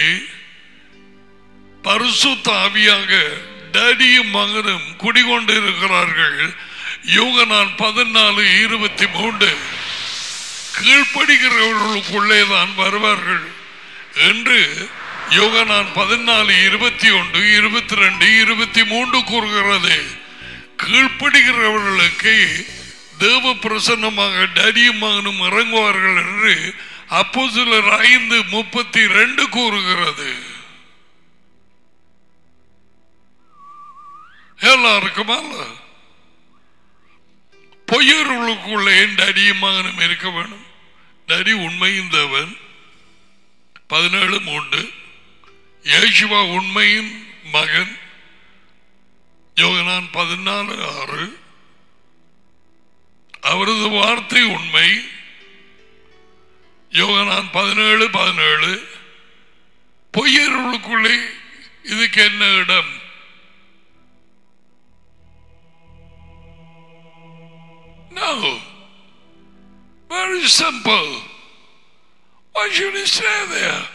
பரிசுத்த ஆவியாக டேடியும் மகனும் குடிகொண்டிருக்கிறார்கள் யோகனான் பதினாலு இருபத்தி மூன்று கீழ்ப்படுகிறவர்களுக்குள்ளே தான் வருவார்கள் என்று யோகனான் பதினாலு இருபத்தி ஒன்று இருபத்தி ரெண்டு இருபத்தி மூன்று கூறுகிறது கீழ்ப்படுகிறவர்களுக்கு தேவ பிரசன்னமாக டேடியும் மகனும் இறங்குவார்கள் என்று அப்போ சிலர் ஐந்து முப்பத்தி ரெண்டு கூறுகிறது எல்லாருக்கும் அல்ல பொய்யர்களுக்குள்ளே டடியும் மகனும் இருக்க வேணும் டடி உண்மையின் தேவன் பதினேழு மூன்று யேசுவா உண்மையின் மகன் யோகனான் பதினாலு ஆறு அவரது வார்த்தை உண்மை யோகனான் பதினேழு பதினேழு பொய்யர்களுக்குள்ளே இதுக்கு என்ன இடம் No. Very simple. Why should he stay there?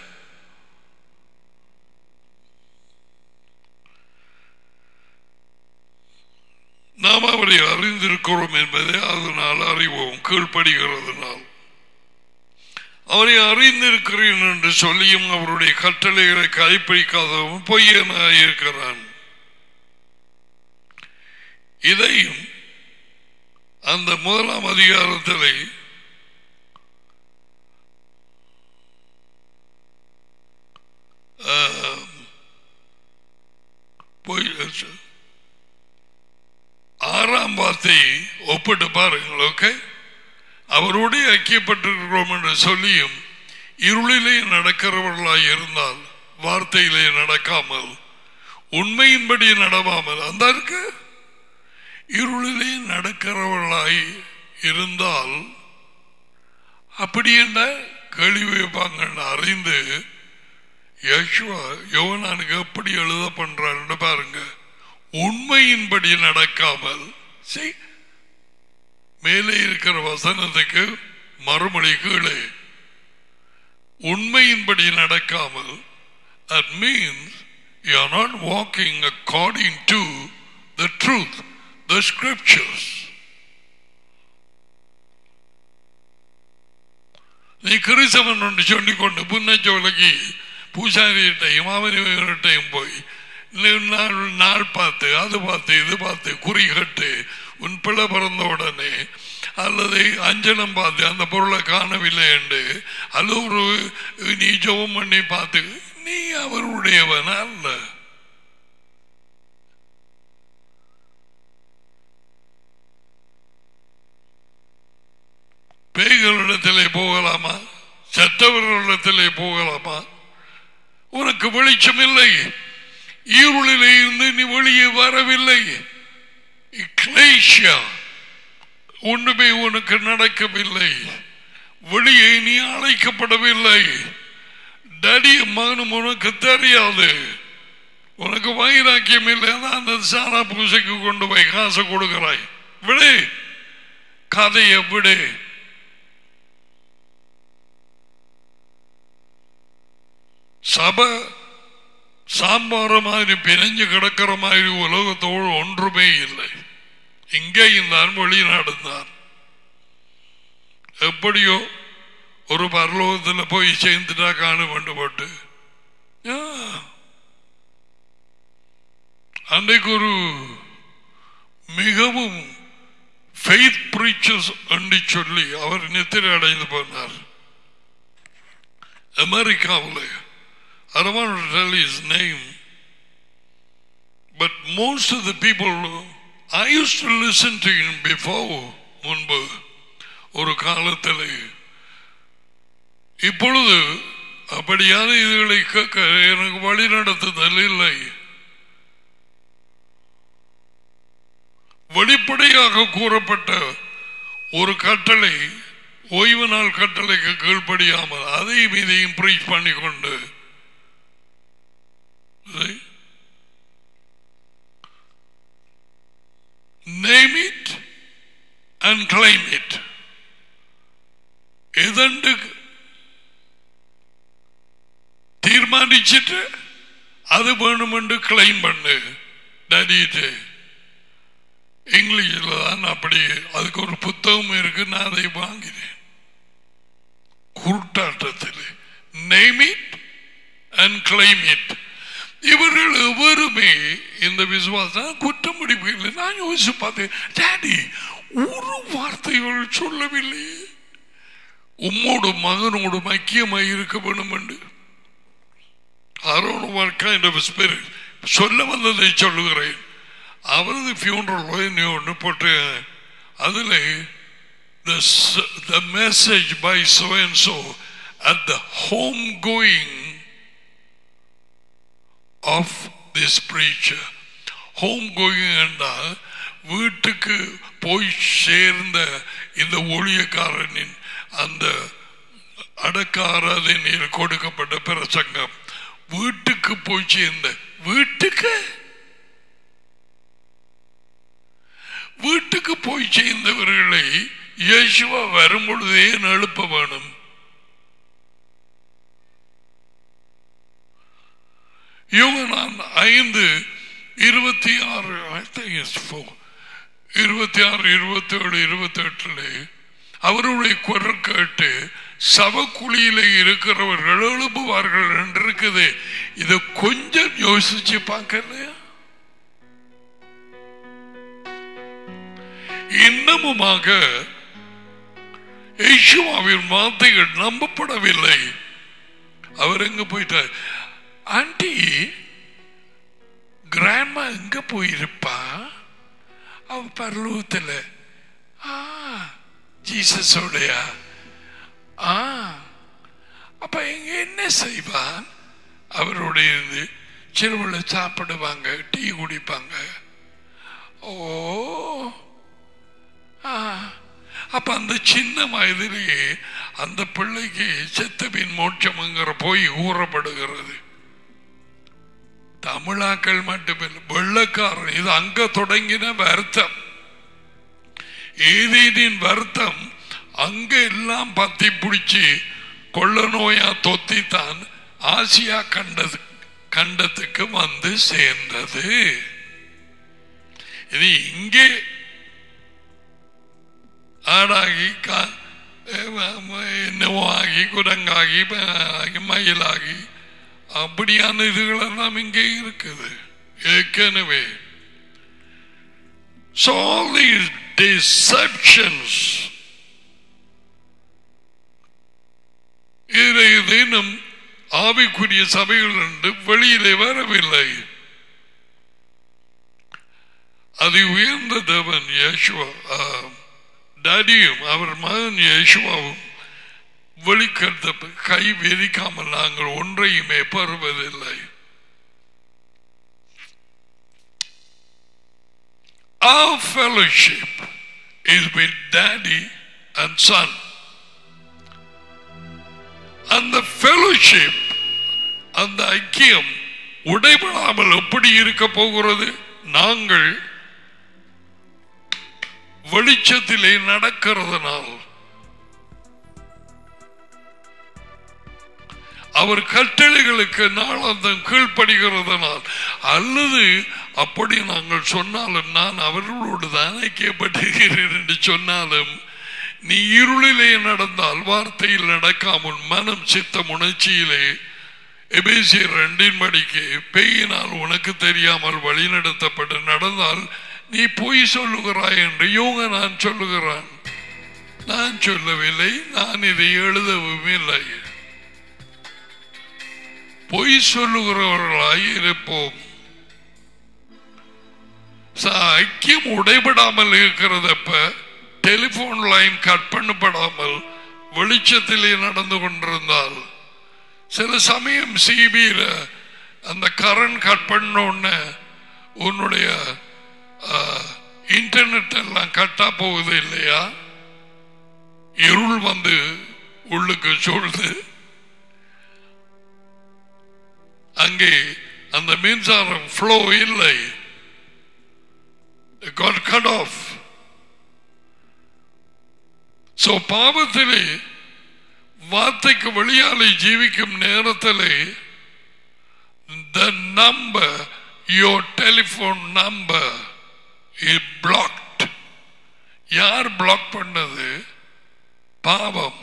நாம் அவரை அறிந்திருக்கிறோம் என்பதை அதனால் அறிவோம் கீழ்ப்படுகிறதுனால் அவரை அறிந்திருக்கிறேன் என்று சொல்லியும் அவருடைய கட்டளைகளை கைப்பிடிக்காதவன் பொய்யனாக இருக்கிறான் இதையும் அந்த முதலாம் அதிகாரத்திலே ஆம், போய் ஆறாம் வார்த்தையை ஒப்பிட்டு பாருங்கள் ஓகே அவரோடு ஐக்கியப்பட்டிருக்கிறோம் என்று சொல்லியும் இருளிலே நடக்கிறவர்களாய் இருந்தால் வார்த்தையிலே நடக்காமல் உண்மையின்படி நடவாமல் அந்த இருக்கு இருளிலே நடக்கிறவர்களாய் இருந்தால் அப்படி என்ன கேள்வி வைப்பாங்கன்னு அறிந்து யேசுவா யோவனானுக்கு எப்படி எழுத பண்றாருன்னு பாருங்க உண்மையின்படி நடக்காமல் see, மேலே இருக்கிற வசனத்துக்கு மறுமொழி கீழே உண்மையின்படி நடக்காமல் that means you are not walking according to the truth the scriptures நீ கிறிஸ்தவன் ஒன்று சொல்லிக்கொண்டு புன்னச்சோலைக்கு பூசாரிகிட்டையும் அவனிட்டையும் போய் நீ நாள் நாள் பார்த்து அது பார்த்து இது பார்த்து குறி கட்டு உன் பிள்ளை பிறந்த உடனே அல்லது அஞ்சனம் பார்த்து அந்த பொருளை காணவில்லை என்று அது ஒரு நீ ஜெபம் பண்ணி பார்த்து நீ அவருடையவன் அல்ல பேய்களிடத்திலே போகலாமா சத்தவர்களிடத்திலே போகலாமா உனக்கு வெளிச்சம் இல்லை இருளிலே இருந்து நீ வெளியே வரவில்லை இக்லேஷியா ஒன்றுமே உனக்கு நடக்கவில்லை வெளியே நீ அழைக்கப்படவில்லை டடி மகனும் உனக்கு தெரியாது உனக்கு வைராக்கியம் இல்லை அந்த சாரா பூசைக்கு கொண்டு போய் காசை கொடுக்கிறாய் விடு கதையை விடு சபை சாம்பார மாதிரி பிணைஞ்சு கிடக்கிற மாதிரி உலகத்தோடு ஒன்றுமே இல்லை இங்கேயும் தான் வெளிநாடு தான் எப்படியோ ஒரு பரலோகத்தில் போய் சேர்ந்துட்டா காண வேண்டும் போட்டு ஆ. அன்றைக்கு ஒரு மிகவும் ஃபெய்த் பிரீச்சர்ஸ் என்று சொல்லி அவர் நித்திரை அடைந்து போனார் அமெரிக்காவில் I don't want to tell his name, but most of the people I used to listen to him before முன்பு ஒரு காலத்தில் இப்பொழுது அப்படியான இதுகளை கேட்க எனக்கு வழி நடத்துதல் இல்லை வெளிப்படையாக கூறப்பட்ட ஒரு கட்டளை ஓய்வு நாள் கட்டளைக்கு கீழ்ப்படியாமல் அதையும் இதையும் பிரீச் பண்ணி கொண்டு See? Name it, and claim it. எதண்டு தீர்மானிச்சிட்டு அது வேணுமென்று கிளைம் பண்ணு டடிட்டு இங்கிலீஷில் தான் அப்படி அதுக்கு ஒரு புத்தகம் இருக்கு நான் அதை வாங்கினேன் குருட்டாட்டத்தில் name it and claim it இவர்கள் எவருமே இந்த விசுவாசம் குற்றம் முடிவுகள் நான் யோசிச்சு பார்த்தேன் டாடி ஒரு வார்த்தைகள் சொல்லவில்லை உம்மோடு மகனோடு ஐக்கியமாய் இருக்க வேண்டும் என்று சொல்ல வந்ததை சொல்லுகிறேன் அவரது ஃபியூனரல் ஒன்று போட்டு அதில் the, s- the message by so and so at the home going of this preacher. Home going என்றால் வீட்டுக்கு போய் சேர்ந்த இந்த ஊழியக்காரனின் அந்த அடக்காராதனையில் கொடுக்கப்பட்ட பிரசங்கம் வீட்டுக்கு போய் சேர்ந்த வீட்டுக்கு வீட்டுக்கு போய் சேர்ந்தவர்களை இயேசுவா வரும் பொழுதே எழுப்ப வேணும் யோகனான் ஐந்து இருபத்தி ஆறு I think it's four. இருபத்தி ஆறு இருபத்தி ஏழு இருபத்தி எட்டுல அவருடைய குரல் கேட்டு சவக்குழியில இருக்கிறவர்கள் எழுப்புவார்கள் என்று இருக்குது இதை கொஞ்சம் யோசிச்சு பார்க்கலையா இன்னமுமாக யேசுவாவின் வார்த்தைகள் நம்பப்படவில்லை அவர் எங்க போயிட்டார் ஆண்டி கிராண்ட்மா எங்க போயிருப்பா அவ பரலோகத்தில் ஆ ஜீசஸோடையா ஆ அப்ப இங்க என்ன செய்வான் அவரோட இருந்து சிறுவளை சாப்பிடுவாங்க டீ குடிப்பாங்க ஓ ஆ அப்ப அந்த சின்ன வயதிலேயே அந்த பிள்ளைக்கு செத்தபின் மோட்சம்ங்கிற போய் ஊறப்படுகிறது தமிழாக்கள் மட்டுமில்லை வெள்ளக்காரன் இது அங்க தொடங்கின வருத்தம் ஏதேனின் வருத்தம் அங்க எல்லாம் பத்தி பிடிச்சி கொள்ள நோயா தொத்தித்தான் ஆசியா கண்டது கண்டத்துக்கு வந்து சேர்ந்தது இது இங்கே ஆடாகி கா- என்னவோ ஆகி குரங்காகி ப- மயிலாகி அப்படியான இதுகளெல்லாம் இங்கே இருக்குது ஏற்கனவே So all these deceptions இதை தினம் ஆவிக்குரிய சபைகள் என்று வெளியிலே வரவில்லை அது உயர்ந்த தேவன் யேசுவா டடியும் அவர் மகன் யேசுவாவும் வெளிக்கருத்த கை விரிக்காமல் நாங்கள் ஒன்றையுமே பெறுவதில்லை Our fellowship is with daddy and son. அந்த fellowship அந்த ஐக்கியம் உடைபடாமல் எப்படி இருக்க போகிறது நாங்கள் வெளிச்சத்திலே நடக்கிறதுனால் அவர் கட்டளைகளுக்கு நாளாந்தம் கீழ்ப்படுகிறதுனால் அல்லது அப்படி நாங்கள் சொன்னாலும் நான் அவர்களோடு தான் ஐக்கியப்பட்டிருக்கிறேன் என்று சொன்னாலும் நீ இருளிலே நடந்தால் வார்த்தையில் நடக்காமல் மனம் சித்தம் உணர்ச்சியிலே எபேசியர் ரெண்டின் படிக்கு பெய்யினால் உனக்கு தெரியாமல் வழிநடத்தப்பட்டு நடந்தால் நீ பொய் சொல்லுகிறாய் என்று யோக நான் சொல்லுகிறான் நான் சொல்லவில்லை நான் இதை எழுதவும் இல்லை பொய் சொல்லுகிறவர்களாய் இருப்போம் ச- ஐக்கியம் உடைபடாமல் இருக்கிறதப்ப டெலிபோன் லைன் கட் பண்ணப்படாமல் வெளிச்சத்திலே நடந்து கொண்டிருந்தால் சில சமயம் சிபியில அந்த கரண்ட் கட் பண்ண உடனே உன்னுடைய இன்டர்நெட் எல்லாம் கட்டா போகுது இல்லையா இருள் வந்து உள்ளுக்கு சொல்லுது அங்கே அந்த மின்சாரம் ஃப்ளோ இல்லை got cut off சோ பாவத்திலே வார்த்தைக்கு வெளியாலே ஜீவிக்கும் நேரத்திலே the number your telephone number is blocked யார் பிளாக் பண்ணது பாவம்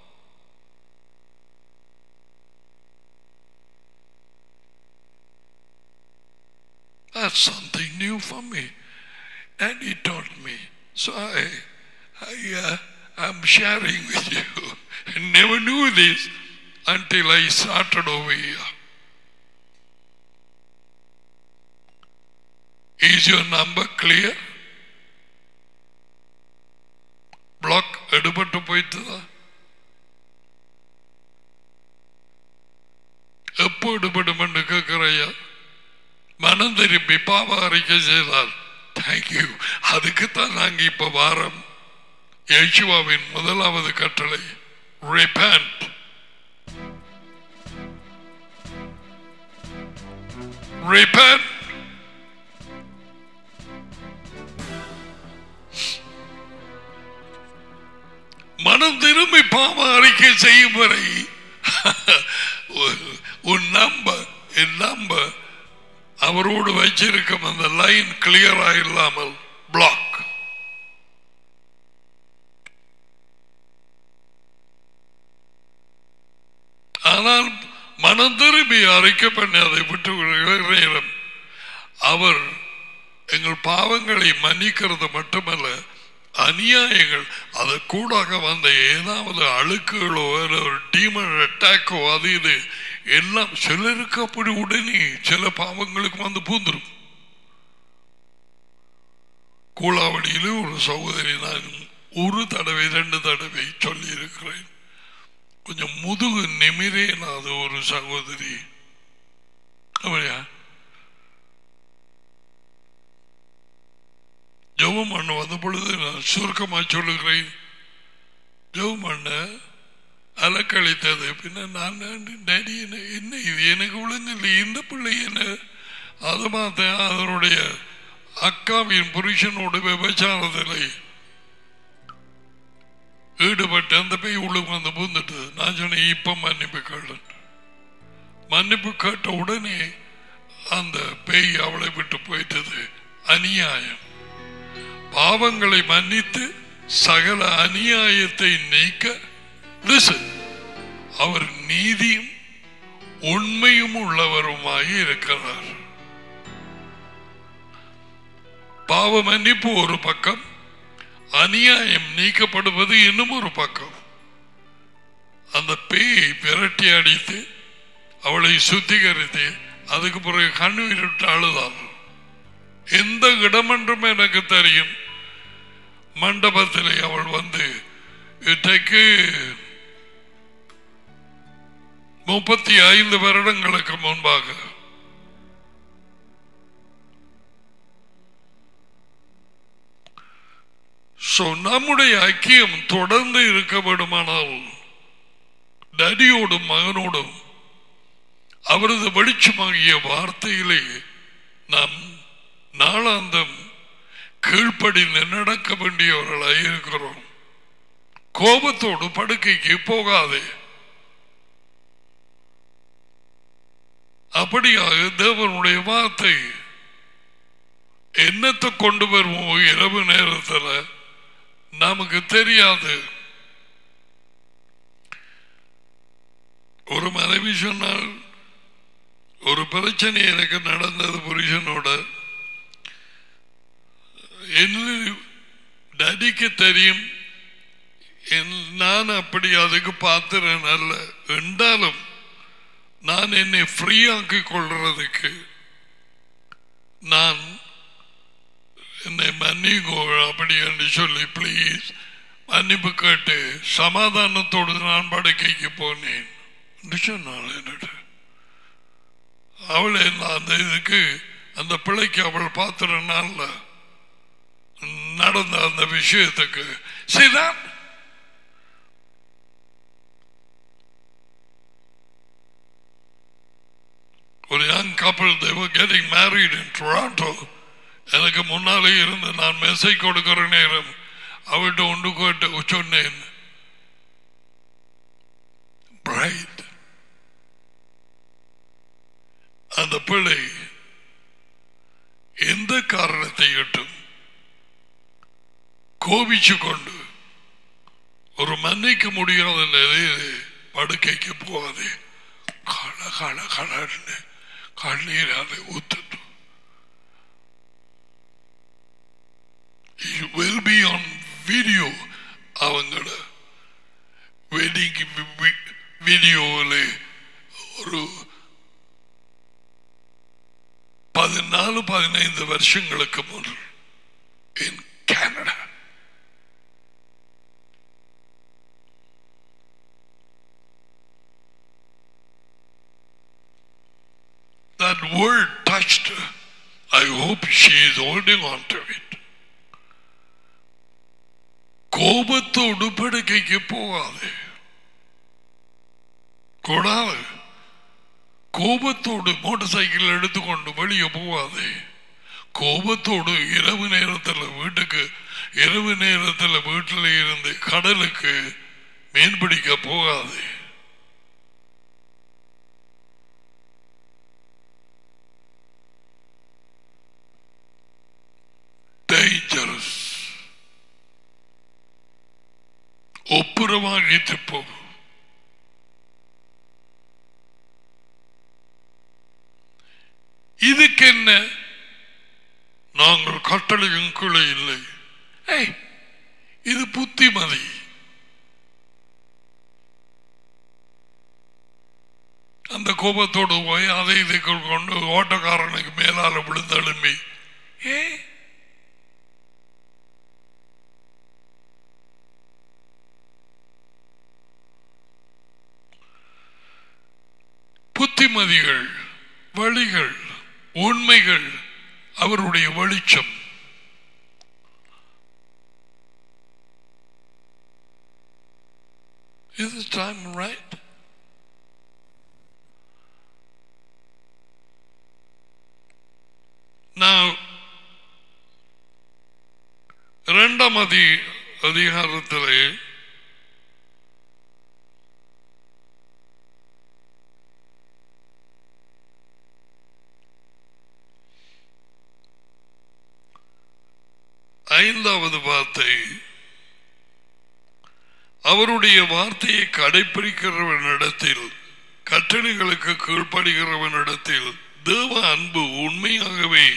That's something new for me. And he taught me. So I, I, uh, I'm sharing with you. I never knew this until I started over here. Is your number clear? Block எடுபட்டு போயிட்டுதா எப்போ எடுபடும் என்று கேட்கிறையா மனம் திரும்பி பாவ அறிக்கை செய்தால் தேங்க்யூ அதுக்குத்தான் நாங்க இப்ப வாரம் யேசுவாவின் முதலாவது கட்டளை repent repent மனம் திரும்பி பாவ அறிக்கை செய்யும் வரை உன் நம்பர் என் நம்பர் அவரோடு வச்சிருக்கும் அந்த லைன் கிளியரா இல்லாமல் பிளாக் ஆனால் மனம் திரும்பி அறிக்கை பண்ணி அதை விட்டு விடுகிற நேரம் அவர் எங்கள் பாவங்களை மன்னிக்கிறது மட்டுமல்ல அநியாயங்கள் அது கூடாக வந்த ஏதாவது அழுக்குகளோ இல்ல ஒரு டீமன் அட்டாக்கோ அது இது எல்லாம் சிலருக்கு அப்படி உடனே சில பாவங்களுக்கு வந்து பூந்துரும் கூலாவடியிலே ஒரு சகோதரி நான் ஒரு தடவை ரெண்டு தடவை சொல்லி இருக்கிறேன் கொஞ்சம் முதுகு நிமிரே இல்லாத ஒரு சகோதரி அப்படியா ஜெபம் பண்ண வந்த பொழுது நான் சுருக்கமா சொல்லுகிறேன் ஜெபம் பண்ண அலக்கழித்தது பின்ன நான் டேடி என்ன என்ன இது எனக்கு விளங்கல இந்த பிள்ளை என்ன அது பார்த்தேன் அதனுடைய அக்காவின் புருஷனோட விபச்சாரத்தில் ஈடுபட்டு அந்த பேய் உள்ளுக்கு வந்து பூந்துட்டு நான் சொன்னேன் இப்ப மன்னிப்பு கேளு மன்னிப்பு கேட்ட உடனே அந்த பேய் அவளை விட்டு போயிட்டது அநியாயம் பாவங்களை மன்னித்து சகல அநியாயத்தை நீக்க listen, அவர் நீதியும் உண்மையும் உள்ளவருமாய் இருக்கிறார் பாவ மன்னிப்பு ஒரு பக்கம் அநியாயம் நீக்கப்படுவது இன்னும் ஒரு பக்கம் அந்த பேயை விரட்டி அடித்து அவளை சுத்திகரித்து அதுக்கு பிறகு கண்ணீர் விட்டு அழுதாள் எந்த இடம் என்றும் எனக்கு தெரியும் மண்டபத்திலே அவள் வந்து இன்றைக்கு முப்பத்தி ஐந்து வருடங்களுக்கு முன்பாக So, நம்முடைய ஐக்கியம் தொடர்ந்து இருக்க வேண்டுமானால் டடியோடும் மகனோடும் அவரது வெளிச்சமாகிய வார்த்தையிலே நாம் நாளாந்தம் கீழ்ப்படிந்து நடக்க வேண்டியவர்களாய் இருக்கிறோம் கோபத்தோடு படுக்கைக்கு போகாதே அப்படியாக தேவனுடைய வார்த்தை என்னத்தை கொண்டு வருவோம் இரவு நேரத்தில் நமக்கு தெரியாது ஒரு மனைவி சொன்னால் ஒரு பிரச்சனை எனக்கு நடந்தது புருஷனோட என்ன டடிக்கு தெரியும் என்- நான் அப்படி அதுக்கு பாத்திரன் அல்ல என்றாலும் நான் என்னை ஃப்ரீயாக்கி கொள்றதுக்கு நான் என்னை மன்னிக்கோ அப்படி என்று சொல்லி ப்ளீஸ் மன்னிப்பு கேட்டு சமாதானத்தோடு நான் படுக்கைக்கு போனேன் என்று சொன்னாள் என்னட்டு அவளை நான் அந்த இதுக்கு அந்த பிள்ளைக்கு அவள் பாத்திரனால நடந்த அந்த விஷயத்துக்கு சரிதான் ஒரு யங் கப்பல் they were getting married in Toronto எனக்கு முன்னாலே இருந்து நான் மெசேஜ் கொடுக்கிற நேரம் அவர்கிட்ட ஒன்று கேட்டு சொன்னேன் bride. அந்த பிள்ளை எந்த காரணத்தை இட்டும் கோபிச்சு கொண்டு ஒரு மன்னிக்க முடியாத நிலையிலே படுக்கைக்கு போகாதே கள கள கலன்னு கண்ணீராலே ஊத்தட்டும் It will be on video அவங்கள வெட்டிங் வீடியோவில் ஒரு பதினாலு பதினைந்து வருஷங்களுக்கு முன் in Canada That word touched her. I hope she is holding on to it. கோபத்தோடு படுக்கைக்கு போகாது கூடாது கோபத்தோடு மோட்டார் சைக்கிள் எடுத்துக்கொண்டு வெளியே போகாது கோபத்தோடு இரவு நேரத்தில் வீட்டுக்கு இரவு நேரத்தில் வீட்டில் இருந்து கடலுக்கு மீன் பிடிக்க போகாது டேஞ்சரஸ் ஒப்புரவாகிட்டு போகும் இதுக்கு என்ன நாங்கள் கட்டளையும் கீழே இல்லை ஏய், இது புத்திமதி அந்த கோபத்தோடு போய் அதை இதை கொண்டு ஓட்டக்காரனுக்கு மேலால விழுந்தெழும்பி ஏ புத்திமதிகள் வழிகள் உண்மைகள் அவருடைய வெளிச்சம் Is this time right? Now, இரண்டாம் அதி அதிகாரத்திலே ஐந்தாவது வார்த்தை அவருடைய வார்த்தையை கடைபிடிக்கிறவனிடத்தில் கட்டளைகளுக்கு கீழ்ப்படுகிறவனிடத்தில் தேவ அன்பு உண்மையாகவே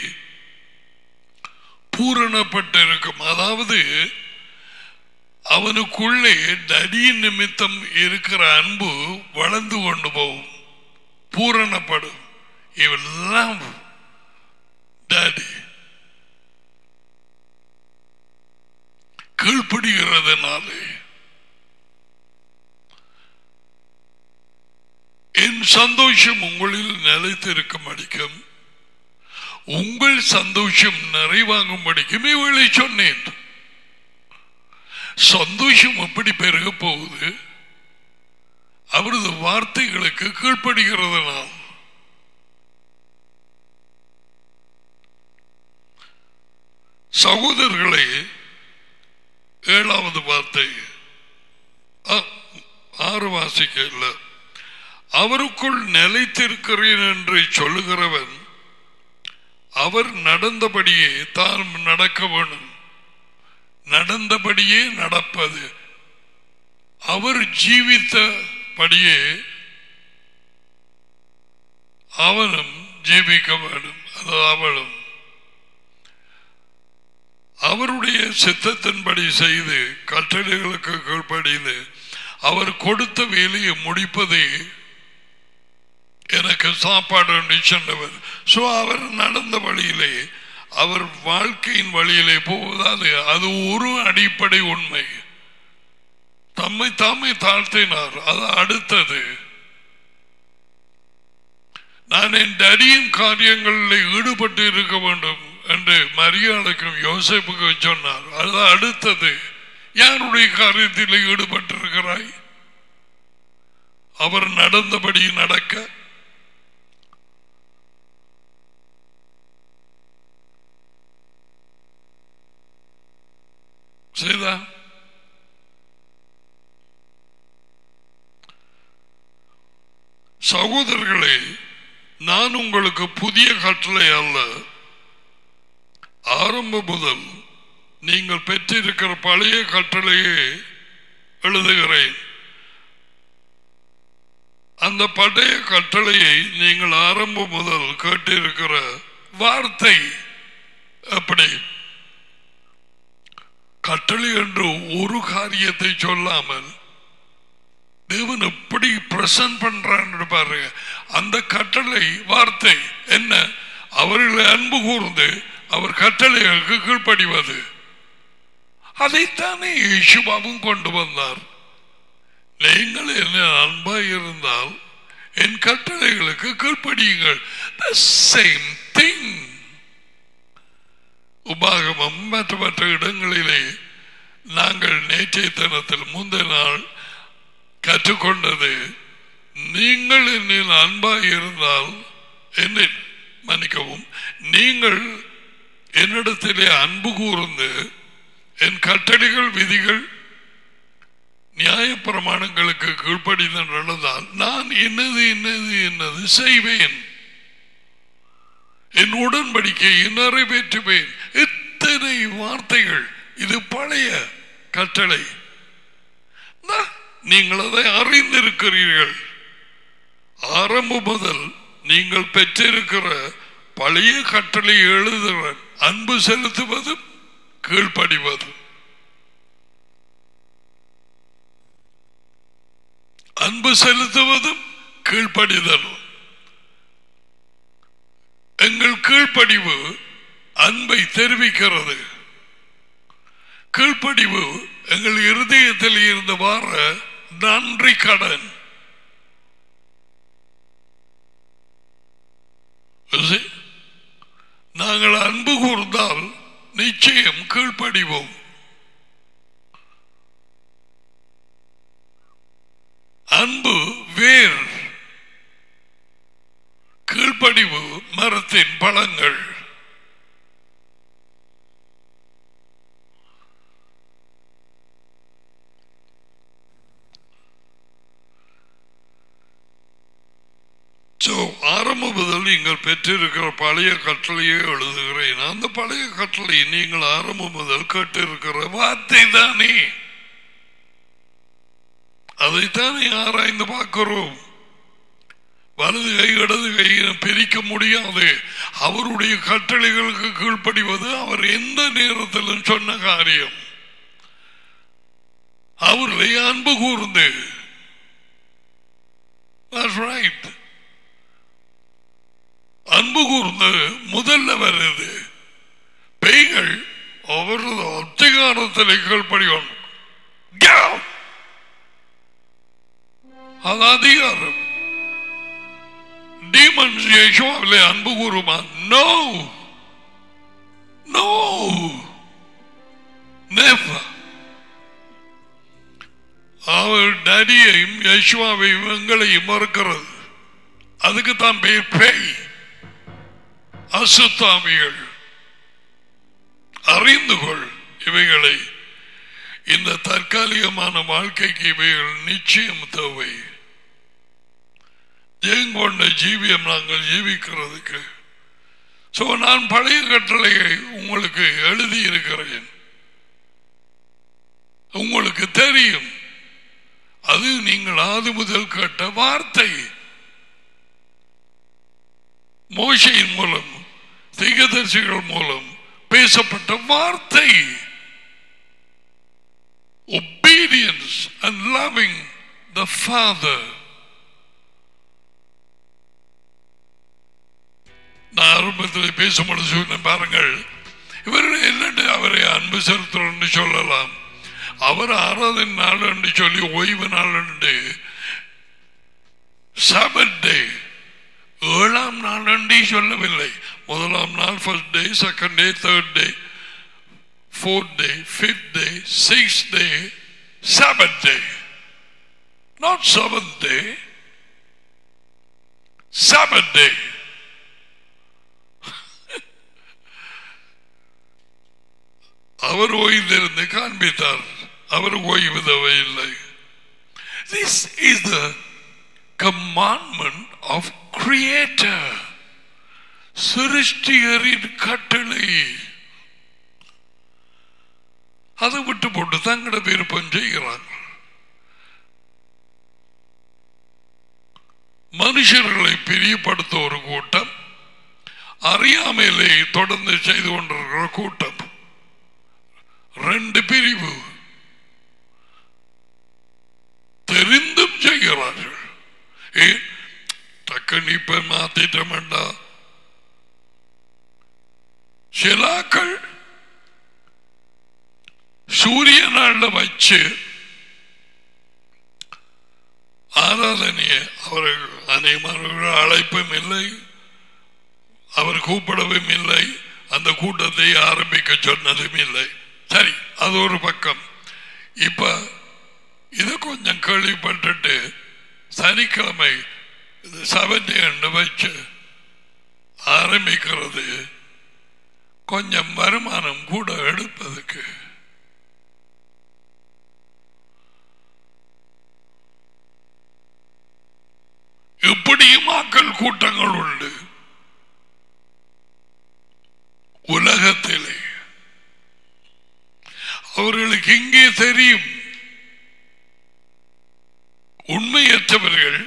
பூரணப்பட்டிருக்கும் அதாவது அவனுக்குள்ளே நடியின் நிமித்தம் இருக்கிற அன்பு வளர்ந்து கொண்டு போகும் பூரணப்படும் இவெல்லாம் டாடி கீழ்ப்படுகிறதுனாலே என் சந்தோஷம் உங்களில் நிலைத்திருக்கும் அடிக்கும் உங்கள் சந்தோஷம் நிறைவாகும் படிக்கும் இவளை சொன்னேன் சந்தோஷம் எப்படி பெருக போகுது அவரது வார்த்தைகளுக்கு கீழ்ப்படுகிறதுனால் சகோதரர்களே ஏழாவது வார்த்தை ஆ- ஆறு வாசிக்க இல்லை அவருக்குள் நிலைத்திருக்கிறேன் என்று சொல்லுகிறவன் அவர் நடந்தபடியே தான் நடக்க வேணும் நடந்தபடியே நடப்பது அவர் ஜீவித்தபடியே அவனும் ஜீவிக்க வேண்டும் அது அவளும் அவருடைய சித்தத்தின்படி செய்து கட்டளைகளுக்கு கீழ்ப்படிந்து அவர் கொடுத்த வேலையை முடிப்பதே எனக்கு சாப்பாடு என்று சொன்னவர் சோ அவர் நடந்த வழியிலே அவர் வாழ்க்கையின் வழியிலே போவதால் அது ஒரு அடிப்படை உண்மை தம்மை தாமே தாழ்த்தினார் அது அடுத்தது நான் என் டடியின் காரியங்களில் ஈடுபட்டு இருக்க வேண்டும் என்று மரியாதைக்கும் யோசிப்புக்கு சொன்னார் அது அடுத்தது யாருடைய காரியத்தில் ஈடுபட்டிருக்கிறாய் அவர் நடந்தபடி நடக்க செய்தா சகோதரர்களே நான் உங்களுக்கு புதிய கட்டளை அல்ல ஆரம்ப முதல் நீங்கள் பெற்றிருக்கிற பழைய கட்டளையே எழுதுகிறேன் அந்த பழைய கட்டளையை நீங்கள் ஆரம்பம் முதல் கேட்டிருக்கிற வார்த்தை எப்படி கட்டளை என்று ஒரு காரியத்தை சொல்லாமல் தேவன் எப்படி பிரசன்ட் பண்றான்னு பாருங்க அந்த கட்டளை வார்த்தை என்ன அவர்களை அன்பு கூர்ந்து அவர் கட்டளைகளுக்கு கீழ்ப்படிவது அதைத்தானே யேசுவாவும் கொண்டு வந்தார் நீங்கள் என்ன அன்பாய் இருந்தால் என் கட்டளைகளுக்கு கீழ்ப்படியுங்கள் the same thing உபாகமம் மற்ற மற்ற இடங்களிலே நாங்கள் நேற்றைய தினத்தில் முந்தைய நாள் கற்றுக்கொண்டது நீங்கள் என்னில் அன்பாய் இருந்தால் என்னை மன்னிக்கவும் நீங்கள் என்னிடத்திலே அன்பு கூர்ந்து என் கட்டளைகள் விதிகள் நியாய பிரமாணங்களுக்கு கீழ்ப்படிதான் நடந்தால் நான் என்னது என்னது என்னது செய்வேன் என் உடன்படிக்கையை நிறைவேற்றுவேன் எத்தனை வார்த்தைகள் இது பழைய கட்டளை நா- நீங்கள் அதை அறிந்திருக்கிறீர்கள் ஆரம்பம் முதல் நீங்கள் பெற்றிருக்கிற பழைய கட்டளை எழுதுகிறேன் அன்பு செலுத்துவதும் கீழ்ப்படிவதும் அன்பு செலுத்துவதும் கீழ்ப்படிதலும் எங்கள் கீழ்ப்படிவு அன்பை தெரிவிக்கிறது கீழ்ப்படிவு எங்கள் இருதயத்தில் இருந்து வார நன்றி கடன் You see? நாங்கள் அன்பு கூர்ந்தால் நிச்சயம் கீழ்ப்படிவோம் அன்பு வேர் கீழ்ப்படிவு மரத்தின் பழங்கள் So, ஆரம்ப முதல் நீங்கள் பெற்றிருக்கிற பழைய கட்டளையை எழுதுகிறேன் அந்த பழைய கட்டளை நீங்கள் ஆரம்ப முதல் கேட்டிருக்கிற வார்த்தை தானே அதைத்தானே ஆராய்ந்து பார்க்கிறோம் வலது கை இடது கையை பிரிக்க முடியாது அவருடைய கட்டளைகளுக்கு கீழ்ப்படிவது அவர் எந்த நேரத்திலும் சொன்ன காரியம் அவர்களை அன்பு கூர்ந்து That's right. அன்பு கூர்ந்து முதல்ல வருது பேய்கள் அவரது அத்திகாரத்தில் கீழ்ப்படிவான் அது அதிகாரம் டீமன்ஸ் யேசுவாவிலே அன்பு கூறுமா நோ நோ நெவர் அவர் டடியையும் யேசுவாவையும் எங்களையும் மறுக்கிறது அதுக்கு தான் பேர் பேய் அசுத்தாமிகள் அறிந்து கொள் இவைகளை இந்த தற்காலிகமான வாழ்க்கைக்கு இவைகள் நிச்சயம் தேவை ஜெயங்கொண்ட ஜீவியம் நாங்கள் ஜீவிக்கிறதுக்கு சோ நான் பழைய கட்டளையை உங்களுக்கு எழுதி இருக்கிறேன் உங்களுக்கு தெரியும் அது நீங்கள் ஆது முதல் கேட்ட வார்த்தை மோசையின் மூலம் திகதர்சிகள் மூலம் பேசப்பட்ட வார்த்தை obedience and loving the father நான் ஆரம்பத்தில் பேசும்பொழுது சொன்னேன் பாருங்கள் இவர் என்னென்று அவரை அன்பு செலுத்துறோம்னு சொல்லலாம் அவர் ஆராதனை நாள் என்று சொல்லி ஓய்வு நாள் என்று சபட் டே ஏழாம் நாள் என்று சொல்லவில்லை முதலாம் நாள் first day second day third day fourth day fifth day six day seventh டே நாட் செவன்த் டே செவன்த் டே அவர் ஓய்ந்திருந்து காண்பித்தார் அவர் ஓய்வு தேவையில்லை this is the commandment of creator சிருஷ்டிகரின் கட்டளை அதை விட்டு போட்டு தங்களோட விருப்பம் செய்கிறாங்க மனுஷர்களை பிரியப்படுத்த ஒரு கூட்டம் அறியாமையிலே தொடர்ந்து செய்து கொண்டிருக்கிற கூட்டம் ரெண்டு பிரிவு தெரிந்தும் செய்கிறார்கள் ஏன் டக்குன்னு இப்ப மாத்திட்டோம்டா சிலாக்கள் சூரிய நாள்ல வச்சு ஆராதனையை அவர்கள் அநேகமானவர்கள் அழைப்பும் இல்லை அவர் கூப்பிடவும் இல்லை அந்த கூட்டத்தை ஆரம்பிக்க சொன்னதும் இல்லை சரி அது ஒரு பக்கம் இப்ப இதை கொஞ்சம் கேள்விப்பட்டுட்டு சனிக்கிழமை செவன்டி என்று வச்சு ஆரம்பிக்கிறது கொஞ்சம் வருமானம் கூட எடுப்பதுக்கு இப்படியும் மக்கள் கூட்டங்கள் உண்டு உலகத்திலே அவர்களுக்கு இங்கே தெரியும் உண்மையற்றவர்கள்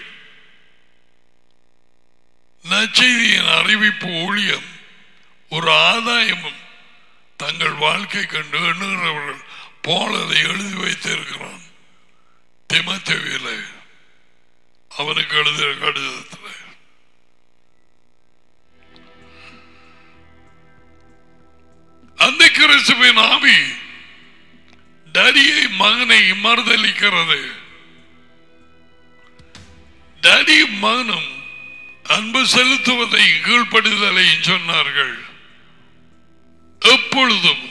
நச்செய்தியின் அறிவிப்பு ஊழியம் ஒரு ஆதாயமும் தங்கள் வாழ்க்கை கண்டு எண்ணுகிறவர்கள் போல் அதை எழுதி வைத்திருக்கிறான் திமத்தவியில அவனுக்கு எழுதுகிற கடிதத்தில் அந்த கிறிஸ்துவின் ஆவி டடியை மகனை மறுதளிக்கிறது டடி மகனும் அன்பு செலுத்துவதை கீழ்ப்படுதலை சொன்னார்கள் எப்பொழுதும்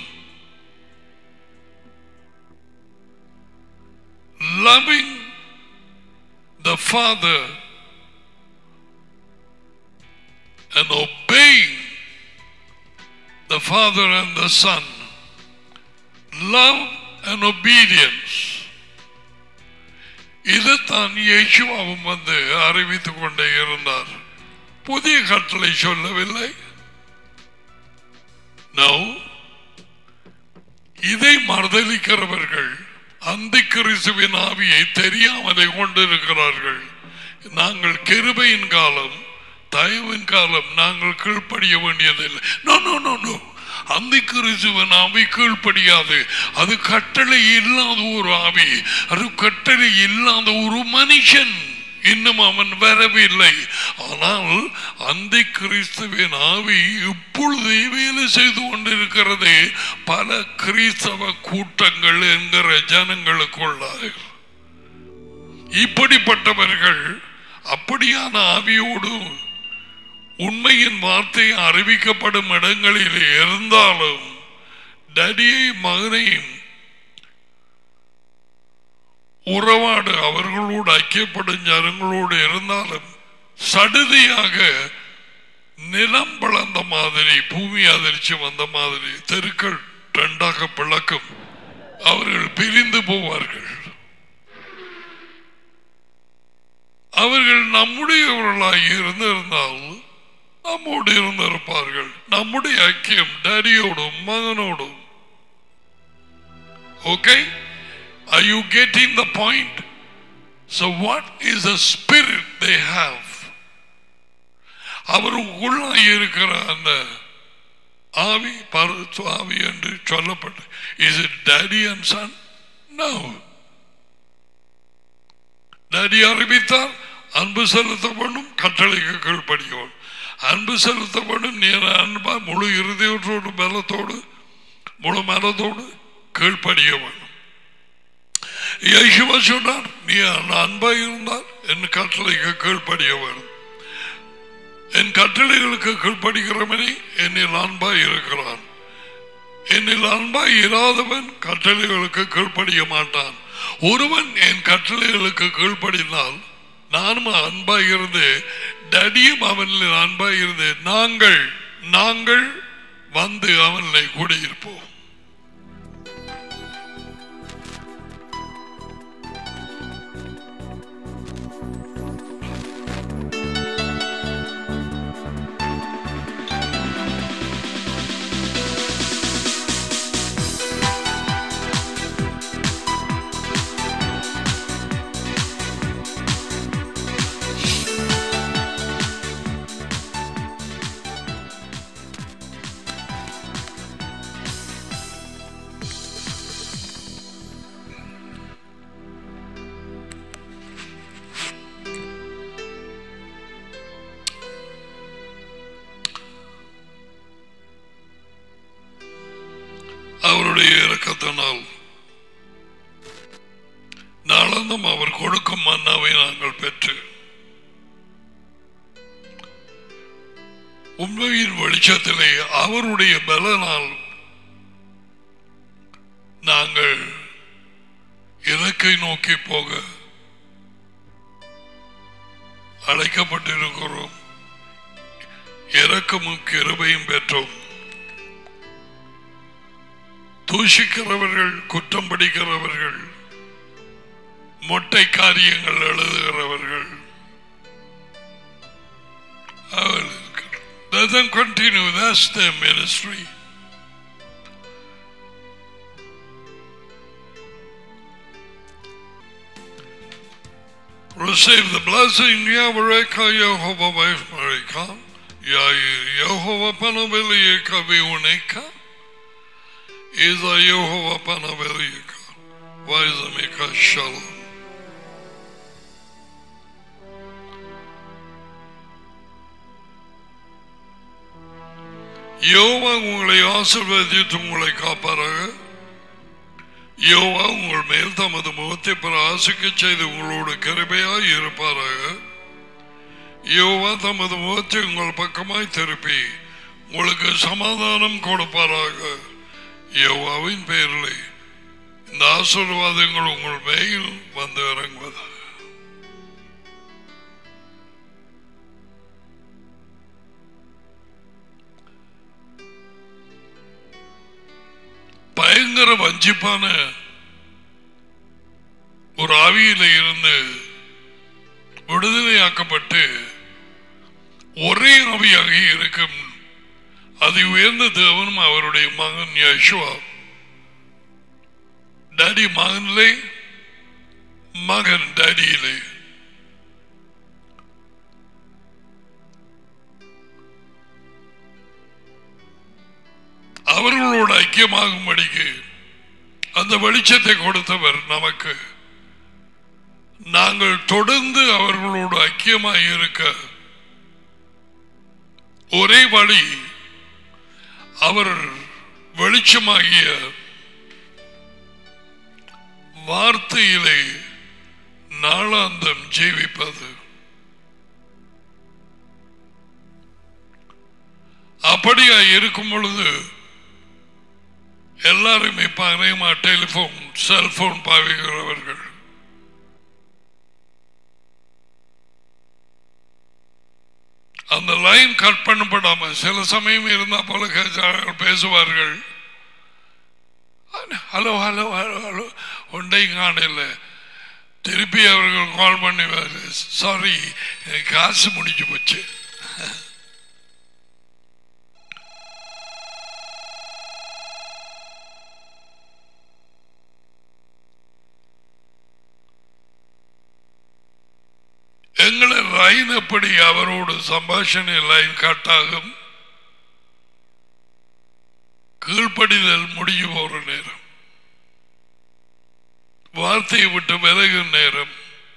loving the Father and obeying the Father and the Son. Love and obedience. இதைத்தான் இயேசுவாவும் வந்து அறிவித்துக் கொண்டே இருந்தார் புதிய கட்டளை சொல்லவில்லை நோ இதை மறுதளிக்கிறவர்கள் அந்த கிறிஸ்துவின் ஆவியை தெரியாமலே கொண்டிருக்கிறார்கள் நாங்கள் கிருபையின் காலம் தயவின் காலம் நாங்கள் கீழ்ப்படிய வேண்டியதில்லை நோ நோ நோ நோ அந்த கிறிஸ்துவன் ஆவி கீழ்ப்படியாது அது கட்டளை இல்லாத ஒரு ஆவி அது கட்டளை இல்லாத ஒரு மனுஷன் இன்னும் அவன் வரவில்லை ஆனால் அந்த கிறிஸ்துவின் ஆவி இப்பொழுதே வேலை செய்து கொண்டிருக்கிறது பல கிறிஸ்தவ கூட்டங்கள் என்கிற ஜனங்களுக்குள்ளாக இப்படிப்பட்டவர்கள் அப்படியான ஆவியோடு உண்மையின் வார்த்தை அறிவிக்கப்படும் இடங்களில் இருந்தாலும் டடியை மகனையும் உறவாடு அவர்களோடு ஐக்கியப்படும் ஜனங்களோடு இருந்தாலும் சடுதியாக நிலம் பிளந்த மாதிரி பூமி அதிர்ச்சி வந்த மாதிரி தெருக்கள் ரெண்டாக பிளக்கும் அவர்கள் பிரிந்து போவார்கள் அவர்கள் நம்முடையவர்களாக இருந்திருந்தால் நம்மோடு இருந்திருப்பார்கள் நம்முடைய ஐக்கியம் டேடியோடும் மகனோடும் okay Are you getting the point? So what is the spirit they have? அவருக்குள்ள இருக்கிற அந்த ஆவி பருத்து ஆவி என்று சொல்லப்பட்டு is it daddy and son no daddy அறிவித்தார் அன்பு செலுத்தப்படும் கட்டளைக்கு கீழ்ப்படியவன் அன்பு செலுத்தப்படும் நீ அன்பா முழு இறுதியோடு பலத்தோடு முழு மனத்தோடு கீழ்ப்படியவன் யேசுவா சொன்னார் நீ அன்பா இருந்தால் என் கட்டளைக்கு கீழ்ப்படிய வேணும் என் கட்டளைகளுக்கு கீழ்ப்படுகிறவனே என்னில் அன்பாய் இருக்கிறான் என்னில் அன்பாய் இராதவன் கட்டளைகளுக்கு கீழ்ப்படிய மாட்டான் ஒருவன் என் கட்டளைகளுக்கு கீழ்ப்படினால் நானும் அன்பாய் இருந்து டடியும் அவனில் அன்பாய் இருந்து நாங்கள் நாங்கள் வந்து அவனை கூடியிருப்போம் அவருடைய இறக்கத்தினால் நாளந்தும் அவர் கொடுக்கும் மன்னாவை நாங்கள் பெற்று உண்மையின் வெளிச்சத்திலே அவருடைய பலனால் நாங்கள் இலக்கை நோக்கி போக அழைக்கப்பட்டிருக்கிறோம் இறக்கமும் கிருபையும் பெற்றோம் தூஷிக்கிறவர்கள் குற்றம் படிக்கிறவர்கள் மொட்டை காரியங்கள் எழுதுகிறவர்கள் அவர்கள் Let them continue. That's their ministry. Receive the blessing, Yavareka Yehovah Vaishmarika, Yehovah Panaveliyeka Viuneka, Iza Yehovah Panaveliyeka, Vaizamika Shalom. யோவா உங்களை ஆசிர்வதித்து உங்களை காப்பாராக யோவா உங்கள் மேல் தமது முகத்தை பிரகாசிக்க செய்து உங்களோடு கிருபையாய் இருப்பாராக யோவா தமது முகத்தை உங்கள் பக்கமாய் திருப்பி உங்களுக்கு சமாதானம் கொடுப்பாராக யோவாவின் பெயரிலே இந்த ஆசீர்வாதங்கள் உங்கள் மேல் வந்து இறங்குவதாக பயங்கர வஞ்சிப்பான ஒரு ஆவியில இருந்து விடுதலையாக்கப்பட்டு ஒரே ஆவியாக இருக்கும் அது உயர்ந்த தேவனும் அவருடைய மகன் யசுவா டாடி மகனிலே மகன் டாடியிலே அவர்களோடு ஐக்கியமாகும்படிக்கு அந்த வெளிச்சத்தை கொடுத்தவர் நமக்கு நாங்கள் தொடர்ந்து அவர்களோடு ஐக்கியமாக இருக்க ஒரே வழி அவர் வெளிச்சமாகிய வார்த்தையிலே நாளாந்தம் ஜீவிப்பது அப்படியா இருக்கும் பொழுது எல்லாருமே பாருமா டெலிபோன் செல்போன் பாவிக்கிறவர்கள் அந்த லைன் கட் பண்ணப்படாம சில சமயம் இருந்தா போல கேட்கிறார்கள், பேசுவார்கள் ஹலோ ஹலோ ஹலோ ஹலோ ஒன்றையும் காணல திருப்பி அவர்கள் கால் பண்ணி சாரி காசு முடிஞ்சு போச்சு எங்களை லைன் எப்படி அவரோடு சம்பாஷணை லைன் கட்டாகும் கீழ்ப்படிதல் முடிஞ்சு போற நேரம் வார்த்தையை விட்டு விலகும் நேரம்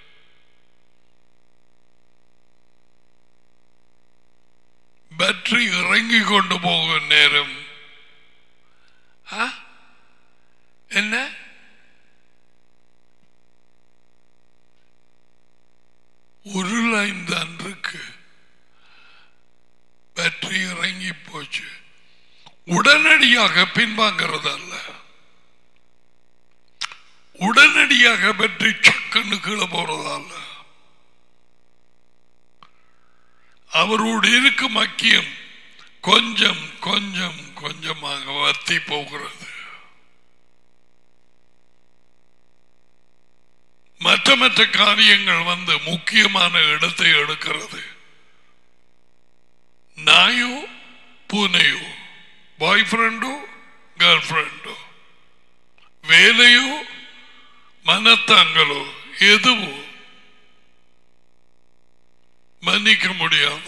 பேட்டரி இறங்கி கொண்டு போகும் நேரம் ஆ? என்ன ஒரு லைன் தான் இருக்கு பேட்டரி இறங்கி போச்சு உடனடியாக பின்வாங்கிறது அல்ல உடனடியாக பேட்டரி சக்குன்னு கீழே போறதல்ல அவரோடு இருக்கும் ஐக்கியம் கொஞ்சம் கொஞ்சம் கொஞ்சமாக வத்தி போகிறது மற்ற மற்ற காரியங்கள் வந்து முக்கியமான இடத்தை எடுக்கிறது நாயோ பூனையோ பாய் ஃப்ரெண்டோ கேர்ள் ஃப்ரெண்டோ வேலையோ மனத்தாங்களோ எதுவோ மன்னிக்க முடியாத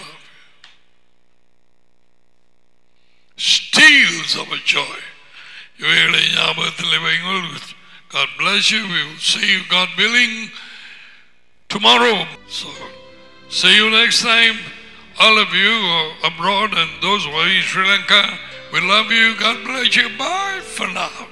steals our joy இவைகளை ஞாபகத்தில் வைங்கள் God bless you. We will see you, God willing, tomorrow. So, see you next time. All of you who are abroad and those who are in Sri Lanka, we love you. God bless you. Bye. டெஃபினட்டாக